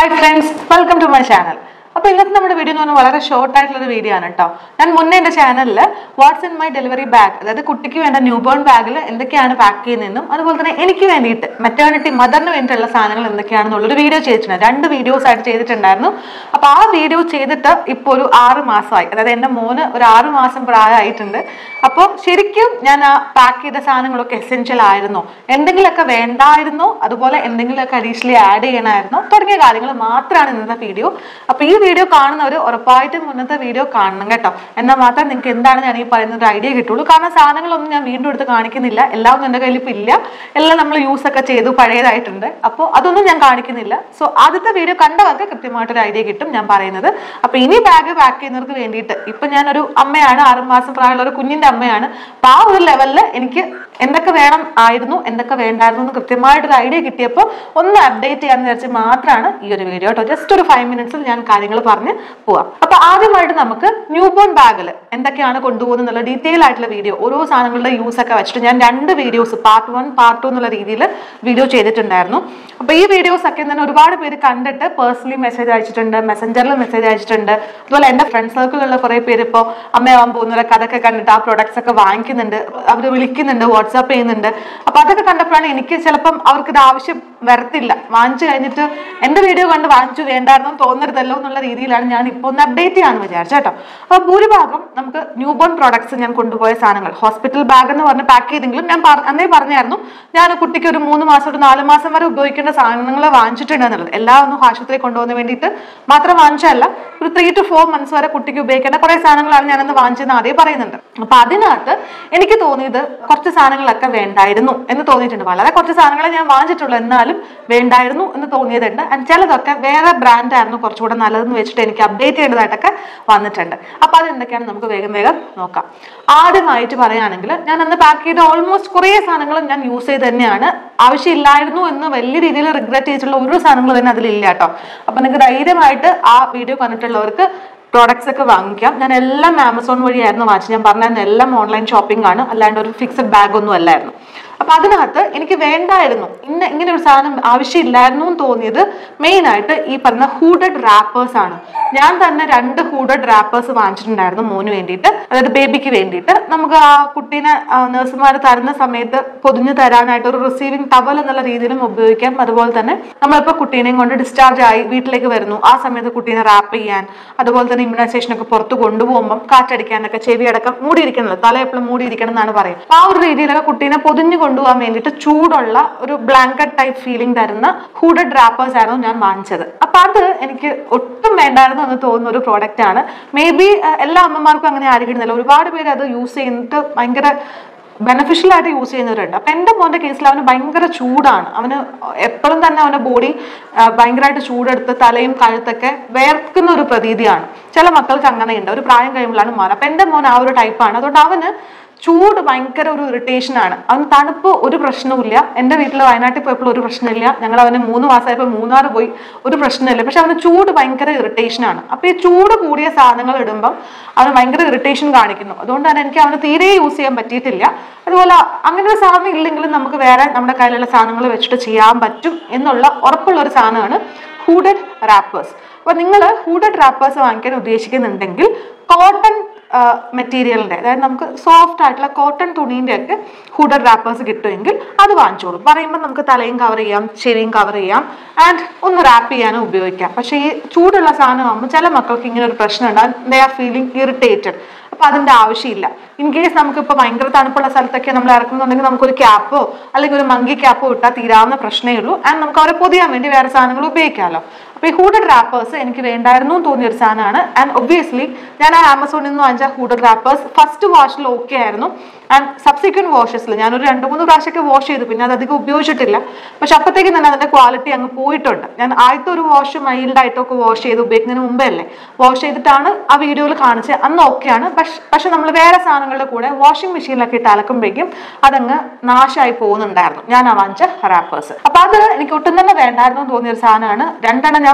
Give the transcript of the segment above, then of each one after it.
hi friends welcome to my channel അപ്പോൾ ഇന്നത്തെ നമ്മുടെ വീഡിയോ എന്ന് പറഞ്ഞാൽ വളരെ ഷോർട്ട് ആയിട്ടുള്ള ഒരു വീഡിയോ ആണ് കേട്ടോ ഞാൻ മുന്നേ എൻ്റെ ചാനലിൽ what's in my delivery bag അതായത് കുട്ടിക്ക് വേണ്ട ന്യൂ ബോൺ ബാഗിൽ എന്തൊക്കെയാണ് പാക്ക് ചെയ്യുന്നതെന്നും അതുപോലെ തന്നെ എനിക്ക് വേണ്ടിയിട്ട് മെറ്റേണിറ്റി മദറിന് വേണ്ടിയിട്ടുള്ള സാധനങ്ങൾ എന്തൊക്കെയാണെന്നുള്ളൊരു വീഡിയോ ചെയ്തിട്ടുണ്ട് രണ്ട് വീഡിയോസ് ആയിട്ട് ചെയ്തിട്ടുണ്ടായിരുന്നു അപ്പോൾ ആ വീഡിയോ ചെയ്തിട്ട് ഇപ്പോൾ ഒരു ആറ് മാസമായി അതായത് എൻ്റെ മോന് ഒരു ആറ് മാസം പ്രായമായിട്ടുണ്ട് അപ്പോൾ ശരിക്കും ഞാൻ ആ പാക്ക് ചെയ്ത സാധനങ്ങളൊക്കെ എസെൻഷ്യൽ ആയിരുന്നോ എന്തെങ്കിലുമൊക്കെ വേണ്ടായിരുന്നോ അതുപോലെ എന്തെങ്കിലുമൊക്കെ അഡീഷണലി ആഡ് ചെയ്യണമായിരുന്നോ തുടങ്ങിയ കാര്യങ്ങൾ മാത്രമാണ് ഇന്നത്തെ വീഡിയോ അപ്പോൾ ഈ വീഡിയോ കാണുന്നവർ ഉറപ്പായിട്ടും മുന്നത്തെ വീഡിയോ കാണണം കേട്ടോ എന്നാൽ മാത്രം നിങ്ങൾക്ക് എന്താണ് ഞാൻ ഈ പറയുന്ന ഒരു ഐഡിയ കിട്ടുള്ളൂ കാരണം സാധനങ്ങളൊന്നും ഞാൻ വീണ്ടും എടുത്ത് കാണിക്കുന്നില്ല എല്ലാം ഒന്നും എൻ്റെ കയ്യിൽ ഇപ്പം ഇല്ല എല്ലാം നമ്മൾ യൂസ് ഒക്കെ ചെയ്തു പഴയതായിട്ടുണ്ട് അപ്പോൾ അതൊന്നും ഞാൻ കാണിക്കുന്നില്ല സോ ആദ്യത്തെ വീഡിയോ കണ്ടവർക്ക് കൃത്യമായിട്ടൊരു ഐഡിയ കിട്ടും ഞാൻ പറയുന്നത് അപ്പോൾ ഇനി ബാഗ് പാക്ക് ചെയ്യുന്നവർക്ക് വേണ്ടിയിട്ട് ഇപ്പം ഞാനൊരു അമ്മയാണ് ആറുമാസം പ്രായമുള്ള ഒരു കുഞ്ഞിൻ്റെ അമ്മയാണ് അപ്പോൾ ആ ഒരു ലെവലിൽ എനിക്ക് എന്തൊക്കെ വേണം ആയിരുന്നു എന്തൊക്കെ വേണ്ടായിരുന്നു എന്ന് കൃത്യമായിട്ടൊരു ഐഡിയ കിട്ടിയപ്പോൾ ഒന്ന് അപ്ഡേറ്റ് ചെയ്യാന്ന് വിചാരിച്ച് മാത്രമാണ് ഈ ഒരു വീഡിയോ കേട്ടോ ജസ്റ്റ് ഒരു ഫൈവ് മിനിറ്റ്സിൽ ഞാൻ കാര്യങ്ങൾ പറഞ്ഞ് പോവാം അപ്പൊ ആദ്യമായിട്ട് നമുക്ക് ന്യൂ ബോൺ ബാഗിൽ എന്തൊക്കെയാണ് കൊണ്ടുപോകുന്നത് എന്നുള്ള ഡീറ്റെയിൽ ആയിട്ടുള്ള വീഡിയോ ഓരോ സാധനങ്ങളുടെ യൂസ് ഒക്കെ വെച്ചിട്ട് ഞാൻ രണ്ട് videos part one part two എന്നുള്ള രീതിയിൽ വീഡിയോ ചെയ്തിട്ടുണ്ടായിരുന്നു അപ്പൊ ഈ വീഡിയോസ് ഒക്കെ തന്നെ ഒരുപാട് പേര് കണ്ടിട്ട് പേഴ്സണലി മെസ്സേജ് അയച്ചിട്ടുണ്ട് മെസ്സഞ്ചറിൽ മെസ്സേജ് അയച്ചിട്ടുണ്ട് അതുപോലെ എൻ്റെ ഫ്രണ്ട് സർക്കിളിലുള്ള കുറെ പേര് ഇപ്പോൾ അമ്മയാവാൻ പോകുന്നവരൊക്കെ അതൊക്കെ കണ്ടിട്ട് ആ പ്രൊഡക്ട്സ് ഒക്കെ വാങ്ങിക്കുന്നുണ്ട് അവർ വിളിക്കുന്നുണ്ട് വാട്സാപ്പ് ചെയ്യുന്നുണ്ട് അപ്പൊ അതൊക്കെ കണ്ടപ്പോഴാണ് എനിക്ക് ചിലപ്പം അവർക്ക് ഇത് ആവശ്യം വരത്തില്ല വാങ്ങിച്ചു കഴിഞ്ഞിട്ട് എൻ്റെ വീഡിയോ കണ്ട് വാങ്ങിച്ചു വേണ്ടായിരുന്നു തോന്നരുതല്ലോ എന്നുള്ള രീതിയിലാണ് ഞാൻ ഇപ്പോൾ ഒന്ന് അപ്ഡേറ്റ് ചെയ്യാന്ന് വിചാരിച്ചു കേട്ടോ അപ്പോൾ ഭൂരിഭാഗം നമുക്ക് ന്യൂ ബോൺ പ്രോഡക്ട്സ് ഞാൻ കൊണ്ടുപോയ സാധനങ്ങൾ ഹോസ്പിറ്റൽ ബാഗ് എന്ന് പറഞ്ഞ് പാക്ക് ചെയ്തെങ്കിലും ഞാൻ പറ- അന്നേ പറഞ്ഞായിരുന്നു ഞാൻ കുട്ടിക്ക് ഒരു മൂന്ന് മാസം ഒരു നാല് മാസം വരെ ഉപയോഗിക്കേണ്ട സാധനങ്ങൾ വാങ്ങിച്ചിട്ടുണ്ട് എന്നുള്ളത് എല്ലാം ഒന്നും ആശുപത്രി കൊണ്ടുപോകാൻ വേണ്ടിയിട്ട് മാത്രം വാങ്ങിച്ചതല്ല ഒരു ത്രീ ടു ഫോർ മന്ത്സ് വരെ കുട്ടിക്ക് ഉപയോഗിക്കേണ്ട കുറേ സാധനങ്ങളാണ് ഞാനന്ന് വാങ്ങിച്ചതെന്ന് ആദ്യം പറയുന്നുണ്ട് അപ്പൊ അതിനകത്ത് എനിക്ക് തോന്നിയത് കുറച്ച് സാധനങ്ങളൊക്കെ വേണ്ടായിരുന്നു എന്ന് തോന്നിയിട്ടുണ്ട് വളരെ കുറച്ച് സാധനങ്ങളെ ഞാൻ വാങ്ങിച്ചിട്ടുള്ളൂ എന്നാലും വേണ്ടായിരുന്നു എന്ന് തോന്നിയതുണ്ട് ആൻഡ് ചിലതൊക്കെ വേറെ ബ്രാൻഡ് ആയിരുന്നു കുറച്ചുകൂടെ നല്ലതെന്ന് വെച്ചിട്ട് എനിക്ക് അപ്ഡേറ്റ് ചെയ്യേണ്ടതായിട്ടൊക്കെ വന്നിട്ടുണ്ട് അപ്പൊ അത് എന്തൊക്കെയാണ് നമുക്ക് വേഗം വേഗം നോക്കാം ആദ്യമായിട്ട് പറയുകയാണെങ്കിൽ ഞാൻ അന്ന് പാക്ക് ചെയ്ത ഓൾമോസ്റ്റ് കുറേ സാധനങ്ങൾ ഞാൻ യൂസ് ചെയ്ത് തന്നെയാണ് ആവശ്യമില്ലായിരുന്നു എന്ന് വലിയ രീതിയിൽ റിഗ്രറ്റ് ചെയ്തിട്ടുള്ള ഒരു സാധനങ്ങൾ തന്നെ അതിലില്ല കേട്ടോ അപ്പൊ നിങ്ങൾക്ക് ധൈര്യമായിട്ട് ആ വീഡിയോ കണ്ടിട്ടുള്ളവർക്ക് പ്രോഡക്ട്സ് ഒക്കെ വാങ്ങിക്കാം ഞാൻ എല്ലാം ആമസോൺ വഴിയായിരുന്നു വാങ്ങിച്ചത് ഞാൻ പറഞ്ഞായിരുന്നു എല്ലാം ഓൺലൈൻ ഷോപ്പിംഗ് ആണ് അല്ലാണ്ട് ഒരു ഫിക്സഡ് ബാഗ് ഒന്നും അല്ലായിരുന്നു അപ്പൊ അതിനകത്ത് എനിക്ക് വേണ്ടായിരുന്നു ഇന്ന ഇങ്ങനെ ഒരു സാധനം ആവശ്യമില്ലായിരുന്നു എന്ന് തോന്നിയത് മെയിൻ ആയിട്ട് ഈ പറഞ്ഞ ഹൂഡഡ് റാപ്പേഴ്സ് ആണ് ഞാൻ തന്നെ രണ്ട് ഹൂഡഡ് റാപ്പേഴ്സ് വാങ്ങിച്ചിട്ടുണ്ടായിരുന്നു മോന് വേണ്ടിയിട്ട് അതായത് ബേബിക്ക് വേണ്ടിയിട്ട് നമുക്ക് ആ കുട്ടീനെ നഴ്സുമാർ തരുന്ന സമയത്ത് പൊതിഞ്ഞു തരാനായിട്ട് ഒരു റിസീവിംഗ് ടവൽ എന്നുള്ള രീതിയിലും ഉപയോഗിക്കാം അതുപോലെ തന്നെ നമ്മളിപ്പോൾ കുട്ടീനെയും കൊണ്ട് ഡിസ്ചാർജ് ആയി വീട്ടിലേക്ക് വരുന്നു ആ സമയത്ത് കുട്ടീനെ റാപ്പ് ചെയ്യാൻ അതുപോലെ തന്നെ ഇമ്മ്യൂണൈസേഷൻ ഒക്കെ പുറത്ത് കൊണ്ടുപോകുമ്പോൾ കാറ്റടിക്കാനൊക്കെ ചെവി അടക്കം മൂടിയിരിക്കണല്ലോ തല എപ്പോഴും മൂടിയിരിക്കണം എന്നാണ് പറയും അപ്പൊ ആ ഒരു രീതിയിലൊക്കെ കുട്ടീനെ പൊതിഞ്ഞു കൊണ്ടുപോകാൻ വേണ്ടിയിട്ട് ചൂടുള്ള ഒരു ബ്ലാങ്കറ്റ് ടൈപ്പ് ഫീലിംഗ് തരുന്ന ഹൂഡഡ് ഡ്രാപ്പേഴ്സ് ആയിരുന്നു ഞാൻ വാങ്ങിച്ചത് അപ്പൊ അത് എനിക്ക് ഒട്ടും വേണ്ടായിരുന്നു എന്ന് തോന്നുന്ന ഒരു പ്രോഡക്റ്റ് ആണ് മേ ബി എല്ലാ അമ്മമാർക്കും അങ്ങനെ ആയിരിക്കുന്നില്ല ഒരുപാട് പേര് അത് യൂസ് ചെയ്തിട്ട് ഭയങ്കര ബെനഫിഷ്യൽ ആയിട്ട് യൂസ് ചെയ്യുന്നവരുണ്ട് അപ്പൊ എൻ്റെ മോന്റെ കേസിൽ അവന് ഭയങ്കര ചൂടാണ് അവന് എപ്പോഴും തന്നെ അവന്റെ ബോഡി ഭയങ്കരമായിട്ട് ചൂടെടുത്ത് തലയും കഴുത്തൊക്കെ വേർക്കുന്ന ഒരു പ്രതീതിയാണ് ചില മക്കൾക്ക് അങ്ങനെയുണ്ട് ഒരു പ്രായം കഴിയുമ്പോഴാണ് മാറുക അപ്പൊ എൻ്റെ മോൻ ആ ഒരു ടൈപ്പാണ് അതുകൊണ്ട് അവന് ചൂട് ഭയങ്കര ഒരു ഇറിറ്റേഷൻ ആണ് അവന് തണുപ്പ് ഒരു പ്രശ്നവുമില്ല എൻ്റെ വീട്ടിൽ വയനാട്ടിൽ പോയപ്പോൾ ഒരു പ്രശ്നമില്ല ഞങ്ങൾ അവന് മൂന്ന് മാസമായപ്പോൾ മൂന്നാർ പോയി ഒരു പ്രശ്നമില്ല പക്ഷെ അവന് ചൂട് ഭയങ്കര ഇറിറ്റേഷൻ ആണ് അപ്പൊ ഈ ചൂട് കൂടിയ സാധനങ്ങൾ ഇടുമ്പം അവന് ഭയങ്കര ഇറിറ്റേഷൻ കാണിക്കുന്നു അതുകൊണ്ട് തന്നെ എനിക്ക് അവന് തീരെ യൂസ് ചെയ്യാൻ പറ്റിയിട്ടില്ല അതുപോലെ അങ്ങനെ ഒരു സാധനം ഇല്ലെങ്കിലും നമുക്ക് വേറെ നമ്മുടെ കയ്യിലുള്ള സാധനങ്ങൾ വെച്ചിട്ട് ചെയ്യാൻ പറ്റും എന്നുള്ള ഉറപ്പുള്ള ഒരു സാധനമാണ് ഹൂഡഡ് റാപ്പേഴ്സ് അപ്പൊ നിങ്ങൾ ഹൂഡഡ് റാപ്പേഴ്സ് വാങ്ങിക്കാൻ ഉദ്ദേശിക്കുന്നുണ്ടെങ്കിൽ കോട്ടൺ മെറ്റീരിയലിന്റെ അതായത് നമുക്ക് സോഫ്റ്റ് ആയിട്ടുള്ള കോട്ടൺ തുണീൻ്റെ ഒക്കെ ഹൂഡഡ് റാപ്പേഴ്സ് കിട്ടുമെങ്കിൽ അത് വാങ്ങിച്ചോളൂ പറയുമ്പോൾ നമുക്ക് തലയും കവർ ചെയ്യാം ചെവിയും കവർ ചെയ്യാം ആൻഡ് ഒന്ന് റാപ്പ് ചെയ്യാനും ഉപയോഗിക്കാം പക്ഷേ ഈ ചൂടുള്ള സാധനമാകുമ്പോൾ ചില മക്കൾക്ക് ഇങ്ങനെ ഒരു പ്രശ്നം ഉണ്ടാകും ദേ ആർ ഫീലിംഗ് ഇറിറ്റേറ്റഡ് അപ്പൊ അതിന്റെ ആവശ്യമില്ല ഇൻ കേസ് നമുക്കിപ്പോൾ ഭയങ്കര തണുപ്പുള്ള സ്ഥലത്തൊക്കെ നമ്മൾ ഇറക്കുന്നുണ്ടെങ്കിൽ നമുക്കൊരു ക്യാപ്പോ അല്ലെങ്കിൽ ഒരു മങ്കി ക്യാപ്പോ ഇട്ടാൽ തീരാവുന്ന പ്രശ്നമേ ഉള്ളൂ ആൻഡ് നമുക്ക് അവരെ പൊതിയാൻ വേണ്ടി വേറെ സാധനങ്ങൾ ഉപയോഗിക്കാമല്ലോ അപ്പൊ ഈ ഹൂഡഡ് റാപ്പേഴ്സ് എനിക്ക് വേണ്ടായിരുന്നു എന്ന് തോന്നിയ ഒരു സാധനമാണ് ആൻഡ് ഒബ്വിയസ്ലി ഞാൻ ആ ആമസോണിൽ നിന്ന് വാങ്ങിച്ച ഹൂഡഡ് റാപ്പേഴ്സ് ഫസ്റ്റ് വാഷിൽ ഓക്കെ ആയിരുന്നു ആൻഡ് സബ്സിക്വന്റ് വാഷസിൽ ഞാനൊരു രണ്ട് മൂന്ന് പ്രാവശ്യമൊക്കെ വാഷ് ചെയ്തു പിന്നെ അത് അധികം ഉപയോഗിച്ചിട്ടില്ല പക്ഷെ അപ്പോഴത്തേക്കും തന്നെ അതിന്റെ ക്വാളിറ്റി അങ്ങ് പോയിട്ടുണ്ട് ഞാൻ ആദ്യത്തെ ഒരു വാഷ് മൈൽഡ് ആയിട്ടൊക്കെ വാഷ് ചെയ്ത് ഉപയോഗിക്കുന്നതിന് മുമ്പേ അല്ലേ വാഷ് ചെയ്തിട്ടാണ് ആ വീഡിയോയിൽ കാണിച്ചത് അന്ന് ഓക്കെയാണ് പക്ഷെ പക്ഷെ നമ്മൾ വേറെ സാധനങ്ങളുടെ കൂടെ വാഷിംഗ് മെഷീനിലൊക്കെ ഇട്ട് അലക്കുമ്പോഴേക്കും അതങ്ങ് നാശമായി പോകുന്നുണ്ടായിരുന്നു ഞാൻ ആ വാങ്ങിച്ച റാപ്പേഴ്സ് അപ്പൊ അത് എനിക്ക് ഒട്ടും തന്നെ വേണ്ടായിരുന്നു എന്ന് തോന്നിയ ഒരു സാധനമാണ് രണ്ടെണ്ണം ഞാൻ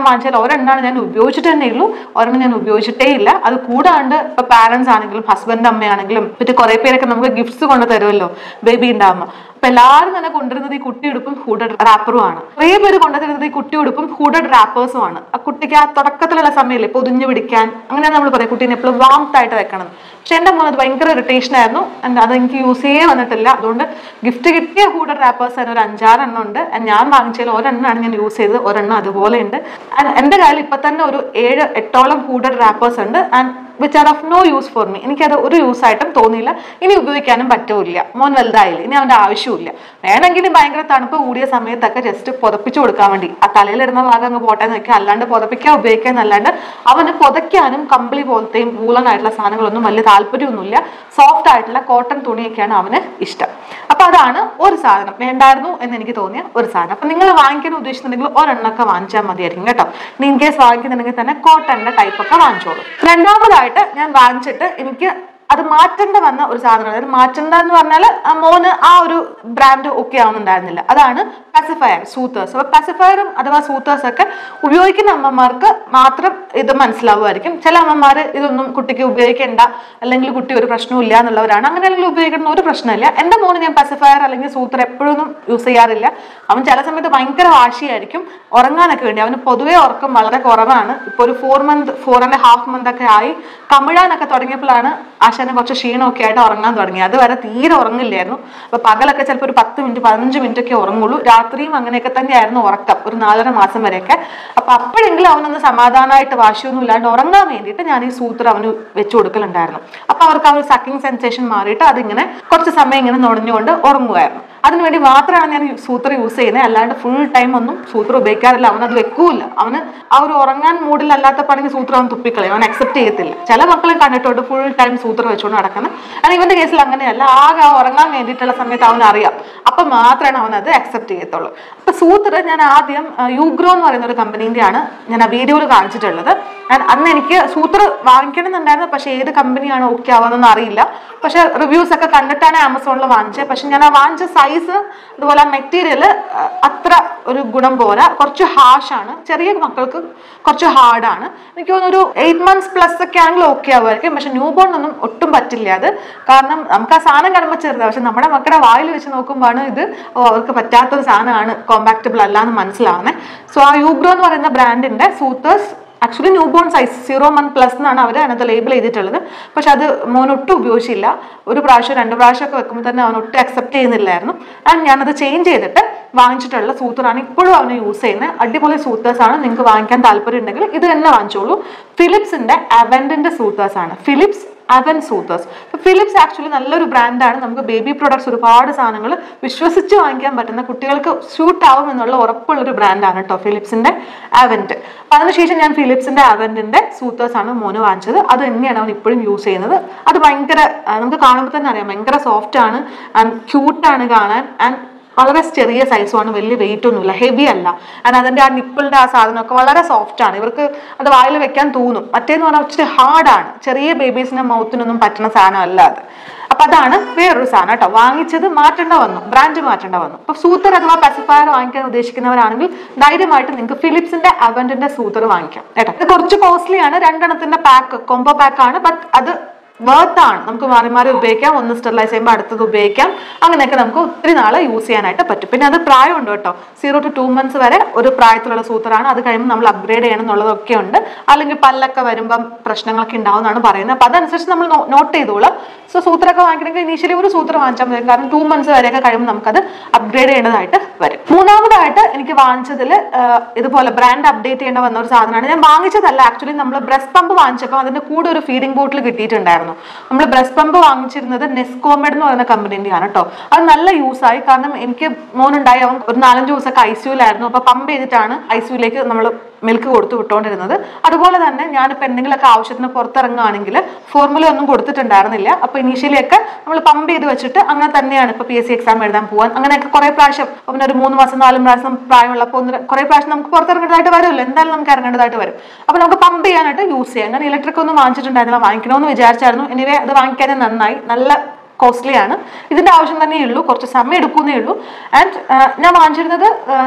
ഞാൻ വാങ്ങിച്ചാൽ ഒരെണ്ണമാണ് ഞാൻ ഉപയോഗിച്ചിട്ട് തന്നെ ഉള്ളൂ ഒരെണ്ണം ഞാൻ ഉപയോഗിച്ചിട്ടേ ഇല്ല അത് കൂടാണ്ട് ഇപ്പൊ പാരന്റ്സ് ആണെങ്കിലും ഹസ്ബൻഡ് അമ്മയാണെങ്കിലും പിന്നെ കുറെ പേരൊക്കെ നമുക്ക് ഗിഫ്റ്റ്സ് കൊണ്ട് തരുമല്ലോ ബേബി ഉണ്ടാകുമ്പോൾ അപ്പൊ എല്ലാവരും തന്നെ കൊണ്ടുവരുന്നത് ഈ കുട്ടിയുടുപ്പും ഹൂഡഡ് റാപ്പറും ആണ് കുറേ പേര് കൊണ്ടുവരുന്നത് ഈ കുട്ടിയുടുപ്പും ഹൂഡഡ് റാപ്പേഴ്സും ആണ് ആ കുട്ടിക്ക് ആ തുടക്കത്തിലുള്ള സമയമില്ലേ പൊതിഞ്ഞു പിടിക്കാൻ അങ്ങനെ നമ്മൾ പറയും കുട്ടീനെ എപ്പോഴും വാംത്ത് ആയിട്ട് വെക്കണം പക്ഷെ എന്റെ മോൻ അത് ഭയങ്കര ഇറിറ്റേഷൻ ആയിരുന്നു and അത് എനിക്ക് യൂസ് ചെയ്യേ വന്നിട്ടില്ല അതുകൊണ്ട് ഗിഫ്റ്റ് കിട്ടിയ ഹൂഡഡ് റാപ്പേഴ്സ് തന്നെ ഒരു അഞ്ചാറെണ്ണം ഉണ്ട് And ഞാൻ വാങ്ങിച്ചതിൽ ഒരെണ്ണമാണ് ഞാൻ യൂസ് ചെയ്തത് ഒരെണ്ണം അതുപോലെ ഉണ്ട് And എന്റെ കയ്യിൽ ഇപ്പൊ തന്നെ ഒരു ഏഴ് എട്ടോളം ഹൂഡഡ് റാപ്പേഴ്സ് ഉണ്ട് and which are of no use for me എനിക്കത് ഒരു യൂസ് ആയിട്ടും തോന്നിയില്ല ഇനി ഉപയോഗിക്കാനും പറ്റൂല മോൻ വലുതായില്ല ഇനി അവന്റെ ആവശ്യമില്ല വേണമെങ്കിൽ ഭയങ്കര തണുപ്പ് കൂടിയ സമയത്തൊക്കെ ജസ്റ്റ് പുതപ്പിച്ചു കൊടുക്കാൻ വേണ്ടി ആ തലയിലിടുന്ന ഭാഗം അങ്ങ് പോട്ടെ എന്ന് വെക്കുക അല്ലാണ്ട് പുതപ്പിക്കാൻ ഉപയോഗിക്കാൻ അല്ലാണ്ട് അവന് പുതയ്ക്കാനും കമ്പിളി പോലത്തെയും വൂളൻ ആയിട്ടുള്ള സാധനങ്ങളൊന്നും വലിയ താല്പര്യമൊന്നുമില്ല സോഫ്റ്റ് ആയിട്ടുള്ള കോട്ടൺ തുണിയൊക്കെയാണ് അവന് ഇഷ്ടം അപ്പൊ അതാണ് ഒരു സാധനം വേണ്ടായിരുന്നു എന്ന് എനിക്ക് തോന്നിയ ഒരു സാധനം അപ്പൊ നിങ്ങൾ വാങ്ങിക്കാൻ ഉദ്ദേശിക്കുന്നുണ്ടെങ്കിൽ ഒരെണ്ണൊക്കെ വാങ്ങിച്ചാൽ മതിയായിരിക്കും കേട്ടോ ഇനി ഇൻ കേസ് വാങ്ങിക്കുന്നുണ്ടെങ്കിൽ തന്നെ കോട്ടന്റെ ടൈപ്പ് ഒക്കെ വാങ്ങിച്ചോളൂ രണ്ടാമതായിട്ട് ഞാൻ വാങ്ങിച്ചിട്ട് എനിക്ക് അത് മാറ്റേണ്ട വന്ന ഒരു സാധനം അതായത് മാറ്റേണ്ട എന്ന് പറഞ്ഞാൽ മോന് ആ ഒരു ബ്രാൻഡ് ഒക്കെ ആവുന്നുണ്ടായിരുന്നില്ല അതാണ് പസിഫയർ സൂത്തേഴ്സ് അപ്പൊ പസിഫയറും അഥവാ സൂത്തേഴ്സ് ഒക്കെ ഉപയോഗിക്കുന്ന അമ്മമാർക്ക് മാത്രം ഇത് മനസ്സിലാവുമായിരിക്കും ചില അമ്മമാർ ഇതൊന്നും കുട്ടിക്ക് ഉപയോഗിക്കേണ്ട അല്ലെങ്കിൽ കുട്ടി ഒരു പ്രശ്നവും ഇല്ല എന്നുള്ളവരാണ് അങ്ങനെയാണെങ്കിൽ ഉപയോഗിക്കുന്ന ഒരു പ്രശ്നമില്ല എൻ്റെ മോന് ഞാൻ പസിഫയർ അല്ലെങ്കിൽ സൂത്തർ എപ്പോഴൊന്നും യൂസ് ചെയ്യാറില്ല അവൻ ചില സമയത്ത് ഭയങ്കര വാശിയായിരിക്കും ഉറങ്ങാനൊക്കെ വേണ്ടി അവന് പൊതുവേ ഉറക്കം വളരെ കുറവാണ് ഇപ്പോൾ ഒരു four month four and half month ഒക്കെ ആയി കമിഴാനൊക്കെ തുടങ്ങിയപ്പോഴാണ് ആശാന് കുറച്ച് ക്ഷീണമൊക്കെ ആയിട്ട് ഉറങ്ങാൻ തുടങ്ങി അതുവരെ തീരെ ഉറങ്ങില്ലായിരുന്നു അപ്പൊ പകലൊക്കെ ചിലപ്പോൾ ഒരു പത്ത് മിനിറ്റ് പതിനഞ്ച് മിനിറ്റ് ഒക്കെ ഉറങ്ങുള്ളൂ രാത്രിയും അങ്ങനെയൊക്കെ തന്നെയായിരുന്നു ഉറക്കം ഒരു നാലര മാസം വരെയൊക്കെ അപ്പൊ അപ്പോഴെങ്കിലും അവനൊന്ന് സമാധാനമായിട്ട് വാശിയൊന്നും ഇല്ലാണ്ട് ഉറങ്ങാൻ വേണ്ടിയിട്ട് ഞാൻ ഈ സൂത്രം അവന് വെച്ചു കൊടുക്കലുണ്ടായിരുന്നു അപ്പൊ അവർക്ക് ആ ഒരു സക്കിംഗ് സെൻസേഷൻ മാറിയിട്ട് അതിങ്ങനെ കുറച്ച് സമയം ഇങ്ങനെ നുണഞ്ഞുകൊണ്ട് ഉറങ്ങുമായിരുന്നു അതിനുവേണ്ടി മാത്രമാണ് ഞാൻ ഈ സൂത്രം യൂസ് ചെയ്യുന്നത് അല്ലാണ്ട് ഫുൾ ടൈം ഒന്നും സൂത്രം ഉപയോഗിക്കാറില്ല അവൻ അത് വെക്കൂല അവന് ആ ഒരു ഉറങ്ങാൻ മൂഡിലല്ലാത്തപ്പോഴെങ്കിൽ സൂത്രം അവൻ തുപ്പിക്കളയും അവൻ അക്സെപ്റ്റ് ചെയ്യത്തില്ല ചില മക്കളെ കണ്ടിട്ടുണ്ട് ഫുൾ ടൈം സൂത്രം വെച്ചുകൊണ്ട് നടക്കുന്നത് അത് ഇവന്റെ കേസിൽ അങ്ങനെയല്ല ആകെ ആ ഉറങ്ങാൻ വേണ്ടിയിട്ടുള്ള സമയത്ത് അവൻ അറിയാം അപ്പൊ മാത്രമാണ് അവൻ അത് അക്സെപ്റ്റ് ചെയ്യത്തുള്ളൂ അപ്പൊ സൂത്ര ഞാൻ ആദ്യം യുഗ്രോ എന്ന് പറയുന്ന ഒരു കമ്പനീന്റെ ആണ് ഞാൻ ആ വീഡിയോയിൽ കാണിച്ചിട്ടുള്ളത് And അന്ന് എനിക്ക് സൂത്ര വാങ്ങിക്കണം എന്നുണ്ടായിരുന്നു പക്ഷെ ഏത് കമ്പനിയാണ് ഓക്കെ ആവുന്നതെന്ന് അറിയില്ല പക്ഷെ റിവ്യൂസ് ഒക്കെ കണ്ടിട്ടാണ് ആമസോണിൽ വാങ്ങിച്ചത് പക്ഷെ ഞാൻ ആ വാങ്ങിച്ച സൈസ് അതുപോലെ ആ മെറ്റീരിയൽ അത്ര ഒരു ഗുണം പോരാ കുറച്ച് ഹാഷാണ് ചെറിയ മക്കൾക്ക് കുറച്ച് ഹാർഡാണ് എനിക്ക് തോന്നുന്നു ഒരു എയ്റ്റ് മന്ത്സ് പ്ലസ് ഒക്കെ ആണെങ്കിൽ ഓക്കെ ആവുമായിരിക്കും പക്ഷെ ന്യൂ ബോൺ ഒന്നും ഒട്ടും പറ്റില്ല അത് കാരണം നമുക്ക് ആ സാധനം കാണുമ്പോൾ ചെറുതാണ് പക്ഷെ നമ്മുടെ മക്കളുടെ വായിൽ വെച്ച് നോക്കുമ്പോഴാണ് ഇത് ഓ അവർക്ക് പറ്റാത്തൊരു സാധനമാണ് കോമ്പാക്റ്റബിൾ അല്ല എന്ന് മനസ്സിലാവുന്നത് സോ ആ യൂഗ്രോ എന്ന് പറയുന്ന ബ്രാൻഡിന്റെ soothers actually new born size zero month plus എന്നാണ് അവർ അതിനകത്ത് ലേബിൾ ചെയ്തിട്ടുള്ളത് പക്ഷെ അത് മോൻ ഒട്ടും ഉപയോഗിച്ചില്ല ഒരു പ്രാവശ്യം രണ്ട് പ്രാവശ്യം ഒക്കെ വെക്കുമ്പോൾ തന്നെ അവൻ ഒട്ടും അക്സെപ്റ്റ് ചെയ്യുന്നില്ലായിരുന്നു ആൻഡ് ഞാനത് ചേഞ്ച് ചെയ്തിട്ട് വാങ്ങിച്ചിട്ടുള്ള സൂത്തറാണ് ഇപ്പോഴും അവന് യൂസ് ചെയ്യുന്നത് അടിപൊളി സൂത്തേഴ്സ് ആണ് നിങ്ങൾക്ക് വാങ്ങിക്കാൻ താല്പര്യം ഉണ്ടെങ്കിൽ ഇത് തന്നെ വാങ്ങിച്ചോളൂ ഫിലിപ്സിന്റെ അവൻഡിന്റെ സൂത്തേഴ്സ് ആണ് ഫിലിപ്സ് അവൻ സൂത്തേഴ്സ് ഫിലിപ്സ് ആക്ച്വലി നല്ലൊരു ബ്രാൻഡാണ് നമുക്ക് ബേബി പ്രൊഡക്ട്സ് ഒരുപാട് സാധനങ്ങൾ വിശ്വസിച്ച് വാങ്ങിക്കാൻ പറ്റുന്ന കുട്ടികൾക്ക് സ്യൂട്ട് ആവും എന്നുള്ള ഉറപ്പുള്ള ഒരു ബ്രാൻഡാണ് കേട്ടോ ഫിലിപ്സിന്റെ അവന്റ് അപ്പൊ അതിനുശേഷം ഞാൻ ഫിലിപ്സിന്റെ അവന്റിന്റെ സൂത്തേഴ്സ് ആണ് മോന് വാങ്ങിച്ചത് അത് തന്നെയാണ് അവൻ ഇപ്പോഴും യൂസ് ചെയ്യുന്നത് അത് ഭയങ്കര ആ, നമുക്ക് കാണുമ്പോൾ തന്നെ അറിയാം ഭയങ്കര സോഫ്റ്റ് ആണ് ആൻഡ് ക്യൂട്ടാണ് കാണാൻ ആൻഡ് വളരെ ചെറിയ സൈസുമാണ് വലിയ വെയിറ്റ് ഒന്നുമില്ല ഹെവി അല്ല ആൻഡ് അതിന്റെ ആ നിപ്പിളിന്റെ ആ സാധനമൊക്കെ വളരെ സോഫ്റ്റ് ആണ് ഇവർക്ക് അത് വായിൽ വെക്കാൻ തോന്നും മറ്റേന്ന് പറഞ്ഞാൽ ഇച്ചിരി ഹാർഡാണ് ചെറിയ ബേബീസിന്റെ മൗത്തിനൊന്നും പറ്റുന്ന സാധനമല്ല അത് അപ്പൊ അതാണ് വേറൊരു സാധനം കേട്ടോ വാങ്ങിച്ചത് മാറ്റേണ്ട വന്നു ബ്രാൻഡ് മാറ്റേണ്ട വന്നു അപ്പൊ സൂത്തർ അഥവാ പസിഫയർ വാങ്ങിക്കാൻ ഉദ്ദേശിക്കുന്നവരാണെങ്കിൽ ധൈര്യമായിട്ട് നിങ്ങൾക്ക് ഫിലിപ്സിന്റെ അവന്റിന്റെ സൂത്തർ വാങ്ങിക്കാം കേട്ടോ ഇത് കുറച്ച് കോസ്റ്റ്ലി ആണ് രണ്ടെണ്ണത്തിന്റെ പാക്ക് കോംബോ പാക്ക് ആണ് ബട്ട് അത് വർത്ത് ആണ് നമുക്ക് മാറി മാറി ഉപയോഗിക്കാം ഒന്ന് സ്റ്റെറിലൈസ് ചെയ്യുമ്പോൾ അടുത്തത് ഉപയോഗിക്കാം അങ്ങനെയൊക്കെ നമുക്ക് ഒത്തിരി നാളെ യൂസ് ചെയ്യാനായിട്ട് പറ്റും പിന്നെ അത് പ്രായമുണ്ട് കേട്ടോ സീറോ ടു ടു മന്ത്സ് വരെ ഒരു പ്രായത്തിലുള്ള സൂത്രമാണ് അത് കഴിയുമ്പോൾ നമ്മൾ അപ്ഗ്രേഡ് ചെയ്യണം എന്നുള്ളതൊക്കെ ഉണ്ട് അല്ലെങ്കിൽ പല്ലൊക്കെ വരുമ്പം പ്രശ്നങ്ങളൊക്കെ ഉണ്ടാവുമെന്നാണ് പറയുന്നത് അപ്പൊ അതനുസരിച്ച് നമ്മൾ നോട്ട് ചെയ്തോളാം സോ സൂത്രമൊക്കെ വാങ്ങിക്കണമെങ്കിൽ ഇനീഷ്യലി ഒരു സൂത്രം വാങ്ങിച്ചാൽ മതി കാരണം ടു മന്ത്സ് വരെയൊക്കെ കഴിയുമ്പോൾ നമുക്കത് അപ്ഗ്രേഡ് ചെയ്യേണ്ടതായിട്ട് വരും മൂന്നാമതായിട്ട് എനിക്ക് വാങ്ങിച്ചതിൽ ഇതുപോലെ ബ്രാൻഡ് അപ്ഡേറ്റ് ചെയ്യേണ്ട വന്ന ഒരു സാധനമാണ് ഞാൻ വാങ്ങിച്ചതല്ല ആക്ച്വലി നമ്മൾ ബ്രസ്റ്റ് പമ്പ് വാങ്ങിച്ചപ്പോൾ അതിന്റെ കൂടെ ഒരു ഫീഡിംഗ് ബോട്ടിൽ കിട്ടിയിട്ടുണ്ടായിരുന്നു നമ്മൾ ബ്രസ്റ്റ് പമ്പ് വാങ്ങിച്ചിരുന്നത് നെസ്കോമെഡ് എന്ന് പറയുന്ന കമ്പനീൻ്റെയാണ് കേട്ടോ അത് നല്ല യൂസ് ആയി കാരണം എനിക്ക് മോനുണ്ടായി അവൻ ഒരു നാലഞ്ച് ദിവസമൊക്കെ ഐ സിയുലായിരുന്നു അപ്പൊ പമ്പ് ചെയ്തിട്ടാണ് ഐ സിയുലേക്ക് നമ്മൾ മിൽക്ക് കൊടുത്തു വിട്ടുകൊണ്ടിരുന്നത് അതുപോലെ തന്നെ ഞാനിപ്പോൾ എന്തെങ്കിലുമൊക്കെ ആവശ്യത്തിന് പുറത്തിറങ്ങുകയാണെങ്കിൽ ഫോർമുല ഒന്നും കൊടുത്തിട്ടുണ്ടായിരുന്നില്ല അപ്പൊ ഇനീഷ്യലി ഒക്കെ നമ്മൾ പമ്പ് ചെയ്ത് വെച്ചിട്ട് അങ്ങനെ തന്നെയാണ് ഇപ്പൊ പി എസ് സി എക്സാം എഴുതാൻ പോകാൻ അങ്ങനെയൊക്കെ കുറെ പ്രാവശ്യം അവന് ഒരു മൂന്ന് മാസം നാലും പ്രാവശ്യം പ്രായമുള്ളപ്പോൾ ഒന്ന് കുറെ പ്രാവശ്യം നമുക്ക് പുറത്തിറങ്ങേണ്ടതായിട്ട് വരുമല്ലോ എന്തായാലും നമുക്ക് ഇറങ്ങേണ്ടതായിട്ട് വരും അപ്പൊ നമുക്ക് പമ്പ് ചെയ്യാനായിട്ട് യൂസ് ചെയ്യാം ഞാൻ ഇലക്ട്രിക് ഒന്നും വാങ്ങിച്ചിട്ടുണ്ടായിരുന്നില്ല വാങ്ങിക്കണമെന്ന് വിചാരിച്ചായിരുന്നു എനിവേ അത് വാങ്ങിക്കാനേ നന്നായി നല്ല കോസ്റ്റ്ലി ആണ് ഇതിന്റെ ആവശ്യം തന്നെ ഉള്ളൂ കുറച്ച് സമയം എടുക്കുന്നേ ഉള്ളൂ ആൻഡ് ഞാൻ വാങ്ങിച്ചിരുന്നത്